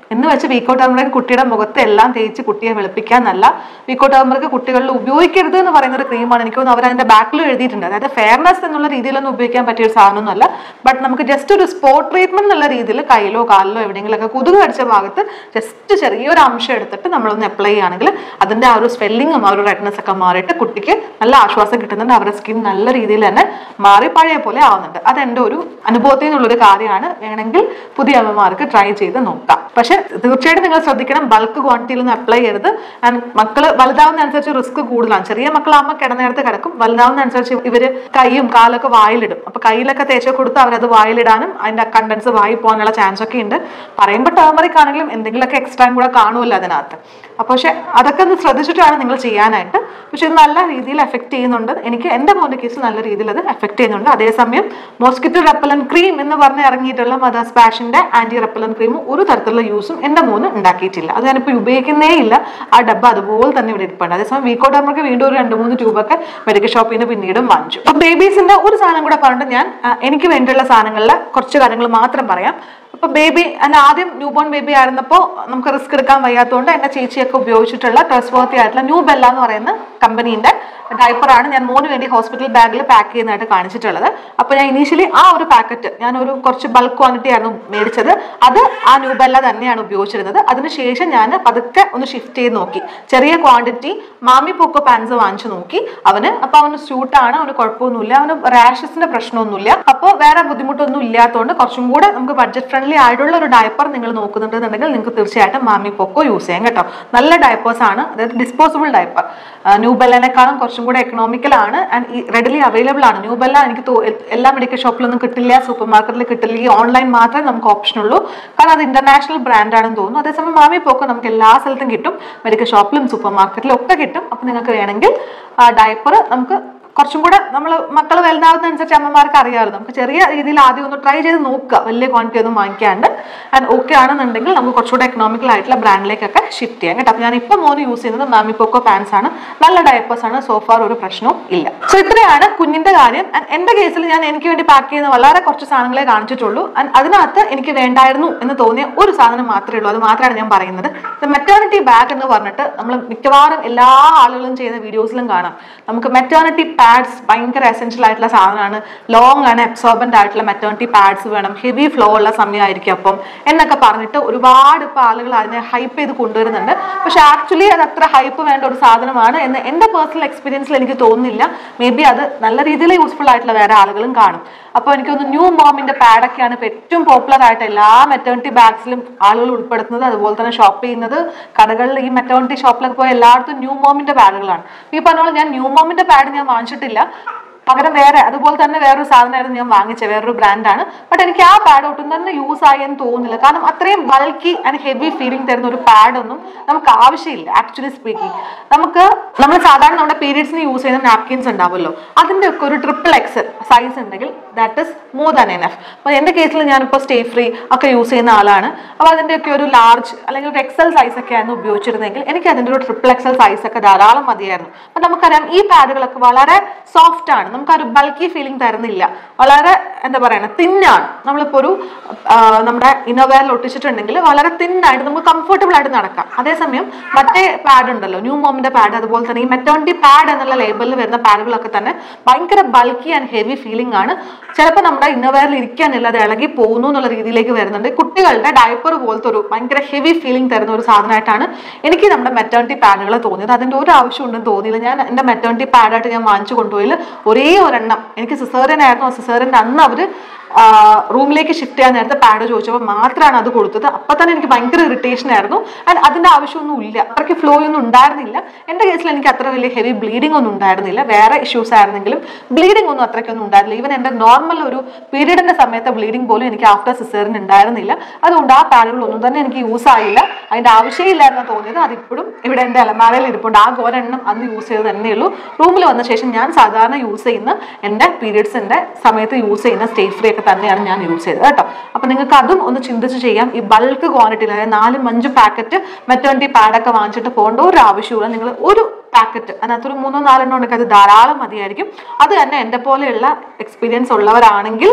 എന്ന് വെച്ച് വീക്കോ ടർമറിക് കുട്ടിയുടെ മുഖത്ത് എല്ലാം തേച്ച് കുട്ടിയെ വെളുപ്പിക്കാന്നല്ല വീക്കോ ടർമറിക് കുട്ടികളിൽ ഉപയോഗിക്കരുത് എന്ന് പറയുന്ന ഒരു ക്രീമാണ് എനിക്ക് തോന്നുന്നു അവർ അതിന്റെ ബാക്കിലും എഴുതിയിട്ടുണ്ട് അതായത് ഫെയർനെസ് എന്നുള്ള രീതിയിലൊന്നും ഉപയോഗിക്കാൻ പറ്റിയ ഒരു സാധനമൊന്നുമല്ല ബട്ട് നമുക്ക് ജസ്റ്റ് ഒരു സ്പോട്ട് ട്രീറ്റ്മെന്റ് എന്നുള്ള രീതിയിൽ കയ്യിലോ കാലിലോ എവിടെയെങ്കിലുമൊക്കെ കൊതുക് കടിച്ച ഭാഗത്ത് ജസ്റ്റ് ചെറിയൊരു അംശം എടുത്തിട്ട് നമ്മളൊന്ന് അപ്ലൈ ചെയ്യുകയാണെങ്കിൽ അതിന്റെ ആ ഒരു സ്വെല്ലിങ്ങും ആ ഒരു റെഡ്നെസ് ഒക്കെ മാറിയിട്ട് കുട്ടിക്ക് നല്ല ആശ്വാസം കിട്ടുന്നുണ്ട് അവരുടെ സ്കിൻ നല്ല രീതിയിൽ തന്നെ മാറി പഴയ പോലെ ആവുന്നുണ്ട് അത് എൻ്റെ ഒരു അനുഭവത്തിൽ നിന്നുള്ളൊരു കാര്യമാണ് വേണമെങ്കിൽ പുതിയ അമ്മമാർക്ക് ട്രൈ ചെയ്ത് നോക്കാം പക്ഷെ തീർച്ചയായിട്ടും നിങ്ങൾ ശ്രദ്ധിക്കണം ബൾക്ക് ക്വാണ്ടിറ്റിയിലൊന്നും അപ്ലൈ ചെയ്യരുത് ആൻഡ് മക്കള് വലുതാവുന്നതനുസരിച്ച് റിസ്ക് കൂടുതലാണ് ചെറിയ മക്കളാകുമ്പോൾ കിടന്നേരത്ത് കിടക്കും വലുതാവുന്നതനുസരിച്ച് ഇവര് കൈയും കാലൊക്കെ വായിലിടും അപ്പൊ കയ്യിലൊക്കെ തേച്ച് കൊടുത്ത് അവരത് വായിലിടാനും അതിന്റെ കണ്ടൻസ് വായി പോകാനുള്ള ചാൻസ് ഒക്കെ ഉണ്ട് പറയുമ്പോൾ ടേമറിക് ആണെങ്കിലും എന്തെങ്കിലുമൊക്കെ എക്സ്ട്രാ കൂടെ കാണുമല്ലോ അതിനകത്ത് അപ്പൊ പക്ഷെ അതൊക്കെ ഒന്ന് ശ്രദ്ധിച്ചിട്ട് വേണം നിങ്ങൾ ചെയ്യാനായിട്ട് പക്ഷെ ഇത് നല്ല രീതിയിൽ എഫക്ട് ചെയ്യുന്നുണ്ട് എനിക്ക് എന്റെ മോന്റെ കേസ് നല്ല രീതിയിൽ അത് എഫക്ട് ചെയ്യുന്നുണ്ട് അതേസമയം മോസ്കിറ്റോ റെപ്പലൻ ക്രീം എന്ന് പറഞ്ഞ് ഇറങ്ങിയിട്ടുള്ള മദാസ് പാഷന്റെ ആന്റി റെപ്പലൻ ക്രീം ഒരു തരത്തിലുള്ള യൂസും എന്റെ മോന് ഉണ്ടാക്കിയിട്ടില്ല അത് ഞാനിപ്പോൾ ഉപയോഗിക്കുന്നേ ഇല്ല ആ ഡബ്ബ അതുപോലെ തന്നെ ഇവിടെ ഇരിപ്പുണ്ട് അതേസമയം വീക്കോ ഡർമർക്ക് വീണ്ടും ഒരു രണ്ട് മൂന്ന് ട്യൂബൊക്കെ മെഡിക്കൽ ഷോപ്പിൽ നിന്ന് പിന്നീടും വാങ്ങിച്ചു അപ്പൊ ബേബീസിന്റെ ഒരു സാധനം കൂടെ പറഞ്ഞിട്ട് ഞാൻ ആ, എനിക്ക് വേണ്ടിയുള്ള സാധനങ്ങളിലെ കുറച്ച് കാര്യങ്ങൾ മാത്രം പറയാം അപ്പൊ ബേബി അല്ല ആദ്യം ന്യൂ ബോൺ ബേബി ആയിരുന്നപ്പോൾ നമുക്ക് റിസ്ക് എടുക്കാൻ വയ്യാത്തതുകൊണ്ട് എന്റെ ചേച്ചിയൊക്കെ ഉപയോഗിച്ചിട്ടുള്ള ട്രസ്റ്റ് ആയിട്ടുള്ള ന്യൂ ബെല്ല എന്ന് പറയുന്ന കമ്പനീന്റെ ഡയപ്പറാണ് ഞാൻ മോന് വേണ്ടി ഹോസ്പിറ്റൽ ബാഗിൽ പാക്ക് ചെയ്യുന്നതായിട്ട് കാണിച്ചിട്ടുള്ളത് അപ്പൊ ഞാൻ ഇനീഷ്യലി ആ ഒരു പാക്കറ്റ് ഞാൻ ഒരു കുറച്ച് ബൾക്ക് ക്വാണ്ടിറ്റി ആയിരുന്നു മേടിച്ചത് അത് ആ ന്യൂ ബെല്ല തന്നെയാണ് ഉപയോഗിച്ചിരുന്നത് അതിനുശേഷം ഞാൻ പതുക്കെ ഒന്ന് ഷിഫ്റ്റ് ചെയ്ത് നോക്കി ചെറിയ ക്വാണ്ടിറ്റി മാമി പോക്കോ പാൻസ് വാങ്ങിച്ചു നോക്കി അവന് അപ്പൊ അവന് സ്യൂട്ടാണ് അവന് കുഴപ്പമൊന്നുമില്ല അവന് റാഷസിന്റെ പ്രശ്നമൊന്നുമില്ല അപ്പോൾ വേറെ ബുദ്ധിമുട്ടൊന്നും ഇല്ലാത്തതുകൊണ്ട് കുറച്ചും കൂടെ നമുക്ക് ബഡ്ജറ്റ് ഫ്രണ്ട്ലി ആയിട്ടുള്ള ഒരു ഡയപ്പർ നിങ്ങൾ നോക്കുന്നുണ്ടെന്നുണ്ടെങ്കിൽ നിങ്ങൾക്ക് തീർച്ചയായിട്ടും മാമി പോക്കോ യൂസ് ചെയ്യാം കേട്ടോ നല്ല ഡയപ്പേഴ്സ് ആണ് അതായത് ഡിസ്പോസിബിൾ ഡയപ്പർ ന്യൂ ബെല്ലനേക്കാളും കുറച്ചും കൂടെ എക്കണോമിക്കൽ ആണ് ആൻഡ് റെഡിലി അവൈലബിൾ ആണ് ന്യൂ ബെല്ല എനിക്ക് തോ- എല്ലാ മെഡിക്കൽ ഷോപ്പിലൊന്നും കിട്ടില്ല സൂപ്പർ മാർക്കറ്റിൽ കിട്ടില്ല ഈ ഓൺലൈൻ മാത്രമേ നമുക്ക് ഓപ്ഷൻ ഉള്ളൂ കാരണം അത് ഇന്റർനാഷണൽ ബ്രാൻഡ് ആണെന്ന് തോന്നുന്നു അതേസമയം മാമി പോക്കോ നമുക്ക് എല്ലാ സ്ഥലത്തും കിട്ടും മെഡിക്കൽ ഷോപ്പിലും സൂപ്പർ മാർക്കറ്റിലും ഒക്കെ കിട്ടും അപ്പൊ നിങ്ങൾക്ക് വേണമെങ്കിൽ ആ ഡയപ്പർ നമുക്ക് കുറച്ചും കൂടെ നമ്മൾ മക്കൾ വലുതാവുന്നതനുസരിച്ച് അമ്മമാർക്ക് അറിയാമല്ലോ നമുക്ക് ചെറിയ രീതിയിൽ ആദ്യം ഒന്ന് ട്രൈ ചെയ്ത് നോക്കുക വലിയ ക്വാണ്ടിറ്റി ഒന്നും വാങ്ങിക്കാണ്ട് ആൻഡ് ഓക്കെ ആണെന്നുണ്ടെങ്കിൽ നമുക്ക് കുറച്ചുകൂടെ എക്കണോമിക്കൽ ആയിട്ടുള്ള ബ്രാൻഡിലേക്കൊക്കെ ഷിഫ്റ്റ് ചെയ്യാം കേട്ടോ അപ്പോൾ ഞാൻ ഇപ്പോൾ മോന് യൂസ് ചെയ്യുന്നത് മാമി പോക്കോ പാൻസ് ആണ് നല്ല ഡയപ്പേഴ്സ് ആണ് സോഫാർ ഒരു പ്രശ്നവും ഇല്ല സോ ഇത്രയാണ് കുഞ്ഞിന്റെ കാര്യം ആൻഡ് എന്റെ കേസിൽ ഞാൻ എനിക്ക് വേണ്ടി പാക്ക് ചെയ്യുന്ന വളരെ കുറച്ച് സാധനങ്ങളെ കാണിച്ചിട്ടുള്ളൂ ആൻഡ് അതിനകത്ത് എനിക്ക് വേണ്ടായിരുന്നു എന്ന് തോന്നിയ ഒരു സാധനം മാത്രമേ ഉള്ളൂ അത് മാത്രമാണ് ഞാൻ പറയുന്നത് മെറ്റേണിറ്റി ബാഗ് എന്ന് പറഞ്ഞിട്ട് നമ്മൾ മിക്കവാറും എല്ലാ ആളുകളും ചെയ്യുന്ന വീഡിയോസിലും കാണാം നമുക്ക് മെറ്റേണിറ്റി പാഡ്സ് ഭയങ്കര എസെൻഷ്യൽ ആയിട്ടുള്ള സാധനമാണ് ലോങ് ആണ് അബ്സോർബന്റ് ആയിട്ടുള്ള മെറ്റേണിറ്റി പാഡ്സ് വേണം ഹെവി ഫ്ലോ ഉള്ള സമയമായിരിക്കും അപ്പം എന്നൊക്കെ പറഞ്ഞിട്ട് ഒരുപാട് ഇപ്പൊ ആളുകൾ അതിനെ ഹൈപ്പ് ചെയ്ത് കൊണ്ടുവരുന്നുണ്ട് പക്ഷെ ആക്ച്വലി അത് അത്ര ഹൈപ്പ് വേണ്ട ഒരു സാധനമാണ് എന്ന് എന്റെ പേഴ്സണൽ എക്സ്പീരിയൻസിൽ എനിക്ക് തോന്നുന്നില്ല മേ ബി അത് നല്ല രീതിയിൽ യൂസ്ഫുൾ ആയിട്ടുള്ള വേറെ ആളുകളും കാണും അപ്പോൾ എനിക്ക് തോന്നുന്നു ന്യൂ മോമിന്റെ പാഡൊക്കെയാണ് ഇപ്പൊ ഏറ്റവും പോപ്പുലർ ആയിട്ട് എല്ലാ മെറ്റേണിറ്റി ബാഗ്സിലും ആളുകൾ ഉൾപ്പെടുത്തുന്നത് അതുപോലെ തന്നെ ഷോപ്പ് ചെയ്യുന്നത് കടകളിൽ ഈ മെറ്റേണിറ്റി ഷോപ്പിലൊക്കെ പോയ എല്ലായിടത്തും ന്യൂ മോമിന്റെ പാഡുകളാണ് ഈ പറഞ്ഞ പോലെ ഞാൻ ന്യൂ മോമിന്റെ പാഡ് ഞാൻ വാങ്ങിച്ചിട്ടില്ല പകരം വേറെ അതുപോലെ തന്നെ വേറൊരു സാധനമായിരുന്നു ഞാൻ വാങ്ങിച്ചത് വേറൊരു ബ്രാൻഡാണ് ബട്ട് എനിക്ക് ആ പാഡ് ഒട്ടും തന്നെ യൂസ് ആയി എന്ന് തോന്നുന്നില്ല കാരണം അത്രയും ബൾക്കി ആൻഡ് ഹെവി ഫീലിംഗ് തരുന്ന ഒരു പാഡൊന്നും നമുക്ക് ആവശ്യമില്ല ആക്ച്വലി സ്പീക്കിംഗ് നമുക്ക് നമ്മൾ സാധാരണ നമ്മുടെ പീരീഡ്സിന് യൂസ് ചെയ്യുന്ന നാപ്കിൻസ് ഉണ്ടാവുമല്ലോ അതിന്റെ ഒക്കെ ഒരു ട്രിപ്പിൾ എക്സ് സൈസ് ഉണ്ടെങ്കിൽ that is more than enough അപ്പോൾ എൻ്റെ കേസിൽ ഞാനിപ്പോൾ സ്റ്റേ ഫ്രീ ഒക്കെ യൂസ് ചെയ്യുന്ന ആളാണ് അപ്പോൾ അതിൻ്റെയൊക്കെ ഒരു ലാർജ് അല്ലെങ്കിൽ ഒരു എക്സൽ സൈസ് ഒക്കെ ആയിരുന്നു ഉപയോഗിച്ചിരുന്നെങ്കിൽ എനിക്ക് അതിൻ്റെ ഒരു ട്രിപ്പിൾ എക്സൽ സൈസ് ഒക്കെ ധാരാളം മതിയായിരുന്നു അപ്പം നമുക്കറിയാം ഈ പാഡുകളൊക്കെ വളരെ സോഫ്റ്റ് ആണ് നമുക്ക് ആ ഒരു ബൾക്കി ഫീലിംഗ് തരുന്നില്ല വളരെ എന്താ പറയുക തിന്നാണ് നമ്മളിപ്പോൾ ഒരു ആ, നമ്മുടെ ഇന്നോവെയറിൽ ഒട്ടിച്ചിട്ടുണ്ടെങ്കിൽ വളരെ തിന്നായിട്ട് നമുക്ക് കംഫർട്ടബിൾ ആയിട്ട് നടക്കാം അതേസമയം മറ്റേ പാഡ് ഉണ്ടല്ലോ ന്യൂ മോമിന്റെ പാഡ് അതുപോലെ തന്നെ ഈ മെറ്റോണിറ്റി പാഡ് എന്നുള്ള ലേബലിൽ വരുന്ന പാഡുകളൊക്കെ തന്നെ ഭയങ്കര ബൾക്കി ആൻഡ് ഹെവി ഫീലിംഗ് ആണ് ചിലപ്പോൾ നമ്മുടെ ഇന്നോവെയറിൽ ഇരിക്കാനില്ല അത് ഇളകി പോകുന്നു എന്നുള്ള രീതിയിലേക്ക് വരുന്നുണ്ട് കുട്ടികളുടെ ഡയപ്പർ പോലത്തെ ഒരു ഭയങ്കര ഹെവി ഫീലിംഗ് തരുന്ന ഒരു സാധനമായിട്ടാണ് എനിക്ക് നമ്മുടെ മെറ്റേണിറ്റി പാഡുകൾ തോന്നിയത് അതിന്റെ ഒരു ആവശ്യം ഉണ്ടെന്ന് തോന്നിയില്ല ഞാൻ എൻ്റെ മെറ്റേണിറ്റി പാഡായിട്ട് ഞാൻ വാങ്ങിച്ചു കൊണ്ടുപോയി ഒരേ ഒരെണ്ണം എനിക്ക് സിസേറിയൻ ആയിരുന്നു ആ സിസേറിയൻ്റെ അന്ന് അവർ റൂമിലേക്ക് ഷിഫ്റ്റ് ചെയ്യാൻ നേരത്തെ പാഡ് ചോദിച്ചപ്പോൾ മാത്രമാണ് അത് കൊടുത്തത് അപ്പൊ തന്നെ എനിക്ക് ഭയങ്കര ഇറിറ്റേഷൻ ആയിരുന്നു ആൻഡ് അതിന്റെ ആവശ്യമൊന്നും ഇല്ല അത്രയ്ക്ക് ഫ്ലോ ഒന്നും ഉണ്ടായിരുന്നില്ല എൻ്റെ കേസിൽ എനിക്ക് അത്ര വലിയ ഹെവി ബ്ലീഡിംഗ് ഒന്നും ഉണ്ടായിരുന്നില്ല വേറെ ഇഷ്യൂസ് ആയിരുന്നെങ്കിലും ബ്ലീഡിംഗ് ഒന്നും അത്രയ്ക്കൊന്നും ഉണ്ടായിരുന്നില്ല ഈവൻ എൻ്റെ നോർമൽ ഒരു പീരീഡിന്റെ സമയത്തെ ബ്ലീഡിംഗ് പോലും എനിക്ക് ആഫ്റ്റർ സിസേറിന് ഉണ്ടായിരുന്നില്ല അതുകൊണ്ട് ആ പാഡുകൾ ഒന്നും തന്നെ എനിക്ക് യൂസ് ആയില്ല അതിന്റെ ആവശ്യമില്ലായിരുന്നു തോന്നിയത് അതിപ്പോഴും ഇവിടെ എൻ്റെ അലമാരയിൽ ഇരിപ്പുണ്ട് ആ ഒരെണ്ണം അന്ന് യൂസ് ചെയ്ത് തന്നെ ഉള്ളൂ റൂമിൽ വന്ന ശേഷം ഞാൻ സാധാരണ യൂസ് ചെയ്യുന്ന എൻ്റെ പീരീഡ്സിന്റെ സമയത്ത് യൂസ് ചെയ്യുന്ന സ്റ്റേ ഫ്രീ ഒക്കെ തന്നെയാണ് ഞാൻ യൂസ് ചെയ്തത് കേട്ടോ അപ്പൊ നിങ്ങൾക്ക് അതും ഒന്ന് ചിന്തിച്ച് ചെയ്യാം ഈ ബൾക്ക് ക്വാണ്ടിറ്റിയിൽ അതായത് നാലും അഞ്ച് പാക്കറ്റ് മെറ്റേണിറ്റി പാഡൊക്കെ വാങ്ങിച്ചിട്ട് പോകേണ്ട ഒരു ആവശ്യമില്ല നിങ്ങൾ ഒരു പാക്കറ്റ് അതിനകത്തൊരു മൂന്നോ നാലെണ്ണോ ഉണ്ടെങ്കിൽ അത് ധാരാളം മതിയായിരിക്കും അത് തന്നെ എൻ്റെ പോലെയുള്ള എക്സ്പീരിയൻസ് ഉള്ളവരാണെങ്കിൽ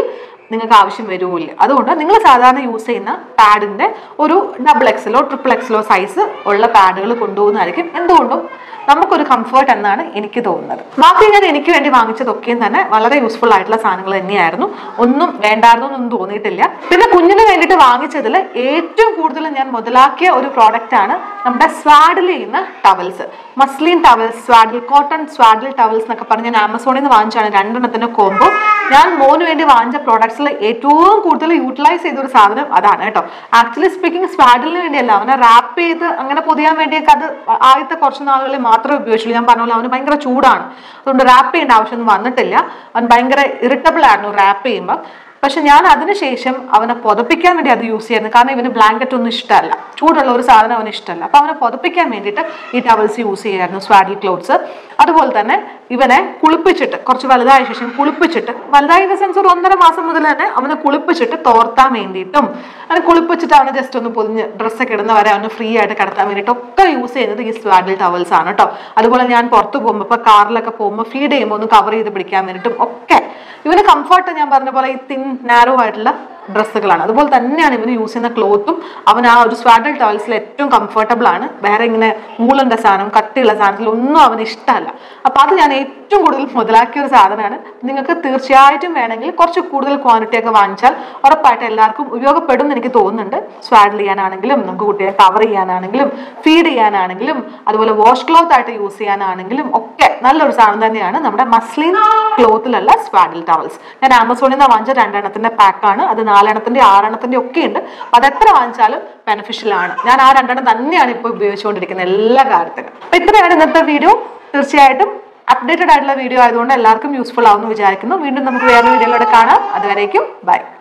നിങ്ങൾക്ക് ആവശ്യം വരുമില്ല അതുകൊണ്ട് നിങ്ങൾ സാധാരണ യൂസ് ചെയ്യുന്ന പാഡിന്റെ ഒരു ഡബിൾ എക്സലോ ട്രിപ്പിൾ എക്സലോ സൈസ് ഉള്ള പാഡുകൾ കൊണ്ടുപോകുന്നതായിരിക്കും എന്തുകൊണ്ടും നമുക്കൊരു കംഫർട്ട് എന്നാണ് എനിക്ക് തോന്നുന്നത് ബാക്കി ഞാൻ എനിക്ക് വേണ്ടി വാങ്ങിച്ചതൊക്കെയും തന്നെ വളരെ യൂസ്ഫുൾ ആയിട്ടുള്ള സാധനങ്ങൾ തന്നെയായിരുന്നു ഒന്നും വേണ്ടായിരുന്നു എന്നൊന്നും തോന്നിയിട്ടില്ല പിന്നെ കുഞ്ഞിന് വേണ്ടിയിട്ട് വാങ്ങിച്ചതിൽ ഏറ്റവും കൂടുതൽ ഞാൻ മുതലാക്കിയ ഒരു പ്രോഡക്റ്റ് ആണ് നമ്മുടെ സ്വാഡിൽ ചെയ്യുന്ന towels muslin towels swaddle cotton swaddle towels എന്നൊക്കെ പറഞ്ഞ് ഞാൻ ആമസോണിൽ നിന്ന് വാങ്ങിച്ചാണ് രണ്ടെണ്ണത്തിന്റെ കോംബോ ഞാൻ മോന് വേണ്ടി വാങ്ങിച്ച പ്രോഡക്ട്സിൽ ഏറ്റവും കൂടുതൽ യൂട്ടിലൈസ് ചെയ്ത ഒരു സാധനം അതാണ് കേട്ടോ ആക്ച്വലി സ്പീക്കിംഗ് സ്വാഡിലിന് വേണ്ടിയല്ല അവനെ റാപ്പ് ചെയ്ത് അങ്ങനെ പൊതിയാൻ വേണ്ടിയൊക്കെ അത് ആദ്യത്തെ കുറച്ച് നാളുകളിൽ മാത്രമേ ഉപയോഗിച്ചുള്ളൂ ഞാൻ പറഞ്ഞ പോലെ അവന് ഭയങ്കര ചൂടാണ് അതുകൊണ്ട് റാപ്പ് ചെയ്യേണ്ട ആവശ്യമൊന്നും വന്നിട്ടില്ല അവൻ ഭയങ്കര ഇറിറ്റബിൾ ആയിരുന്നു റാപ്പ് ചെയ്യുമ്പോൾ പക്ഷെ ഞാൻ അതിനുശേഷം അവനെ പുതപ്പിക്കാൻ വേണ്ടി അത് യൂസ് ചെയ്യുന്നത് കാരണം ഇവന് ബ്ലാങ്കറ്റ് ഒന്നും ഇഷ്ടമല്ല ചൂടുള്ള ഒരു സാധനം അവന് ഇഷ്ടമല്ല അപ്പൊ അവനെ പുതപ്പിക്കാൻ വേണ്ടിയിട്ട് ഈ ടവൽസ് യൂസ് ചെയ്യായിരുന്നു സ്വാഡിൽ ക്ലോത്ത്സ് അതുപോലെ തന്നെ ഇവനെ കുളിപ്പിച്ചിട്ട് കുറച്ച് വലുതായ ശേഷം കുളിപ്പിച്ചിട്ട് വലുതായ ഇൻ സെൻസ് ഒരു ഒന്നര മാസം മുതൽ തന്നെ അവനെ കുളിപ്പിച്ചിട്ട് തോർത്താൻ വേണ്ടിയിട്ടും അവനെ കുളിപ്പിച്ചിട്ട് അവനെ ജസ്റ്റ് ഒന്ന് പൊതിഞ്ഞ് ഡ്രസ്സൊക്കെ ഇടുന്ന വരെ അവന് ഫ്രീ ആയിട്ട് കിടത്താൻ വേണ്ടിയിട്ട് ഒക്കെ യൂസ് ചെയ്യുന്നത് ഈ സ്വാഡിൽ ടവൽസ് ആണ് കേട്ടോ അതുപോലെ ഞാൻ പുറത്ത് പോകുമ്പോൾ ഇപ്പോൾ കാറിലൊക്കെ പോകുമ്പോൾ ഫീഡ് ചെയ്യുമ്പോൾ ഒന്ന് കവർ ചെയ്ത് പിടിക്കാൻ വേണ്ടിയിട്ടും ഒക്കെ ഇവന് കംഫർട്ട് ഞാൻ പറഞ്ഞ പോലെ ഈ തിൻ നാരോ ആയിട്ടുള്ള ഡ്രസ്സുകളാണ് അതുപോലെ തന്നെയാണ് ഇവന് യൂസ് ചെയ്യുന്ന ക്ലോത്തും അവൻ ആ ഒരു സ്വാഡൽ ടവൽസിൽ ഏറ്റവും കംഫർട്ടബിൾ ആണ് വേറെ ഇങ്ങനെ മൂളന്റെ സാധനം കട്ടിയുള്ള സാധനത്തിൽ ഒന്നും അവന് ഇഷ്ടമല്ല അപ്പൊ അത് ഞാൻ ഏറ്റവും കൂടുതൽ മുതലാക്കിയ ഒരു സാധനമാണ് നിങ്ങൾക്ക് തീർച്ചയായിട്ടും വേണമെങ്കിൽ കുറച്ച് കൂടുതൽ ക്വാണ്ടിറ്റി ഒക്കെ വാങ്ങിച്ചാൽ ഉറപ്പായിട്ട് എല്ലാവർക്കും ഉപയോഗപ്പെടും എന്ന് എനിക്ക് തോന്നുന്നുണ്ട് സ്വാഡിൽ ചെയ്യാനാണെങ്കിലും നമുക്ക് കുട്ടിയെ കവർ ചെയ്യാനാണെങ്കിലും ഫീഡ് ചെയ്യാനാണെങ്കിലും അതുപോലെ വാഷ് ക്ലോത്ത് ആയിട്ട് യൂസ് ചെയ്യാനാണെങ്കിലും ഒക്കെ നല്ലൊരു സാധനം തന്നെയാണ് നമ്മുടെ മസ്ലിൻ ക്ലോത്തിലുള്ള സ്വാഡിൽ ടവൽസ് ഞാൻ ആമസോണിൽ നിന്ന് വാങ്ങിച്ച രണ്ടെണ്ണത്തിന്റെ പാക്കാണ് അത് നാലെണ്ണത്തിന്റെ ആറെണ്ണത്തിന്റെ ഒക്കെ ഉണ്ട് അപ്പൊ അത് എത്ര വാങ്ങിച്ചാലും ബെനിഫിഷ്യൽ ആണ് ഞാൻ ആ രണ്ടെണ്ണം തന്നെയാണ് ഇപ്പോൾ ഉപയോഗിച്ചുകൊണ്ടിരിക്കുന്നത് എല്ലാ കാര്യത്തിനും അപ്പൊ ഇത്രയാണ് ഇന്നത്തെ വീഡിയോ തീർച്ചയായിട്ടും അപ്ഡേറ്റഡ് ആയിട്ടുള്ള വീഡിയോ ആയതുകൊണ്ട് എല്ലാവർക്കും യൂസ്ഫുൾ ആവുമെന്ന് വിചാരിക്കുന്നു വീണ്ടും നമുക്ക് വേറെ വീഡിയോയിലൂടെ കാണാം അതുവരേക്കും ബൈ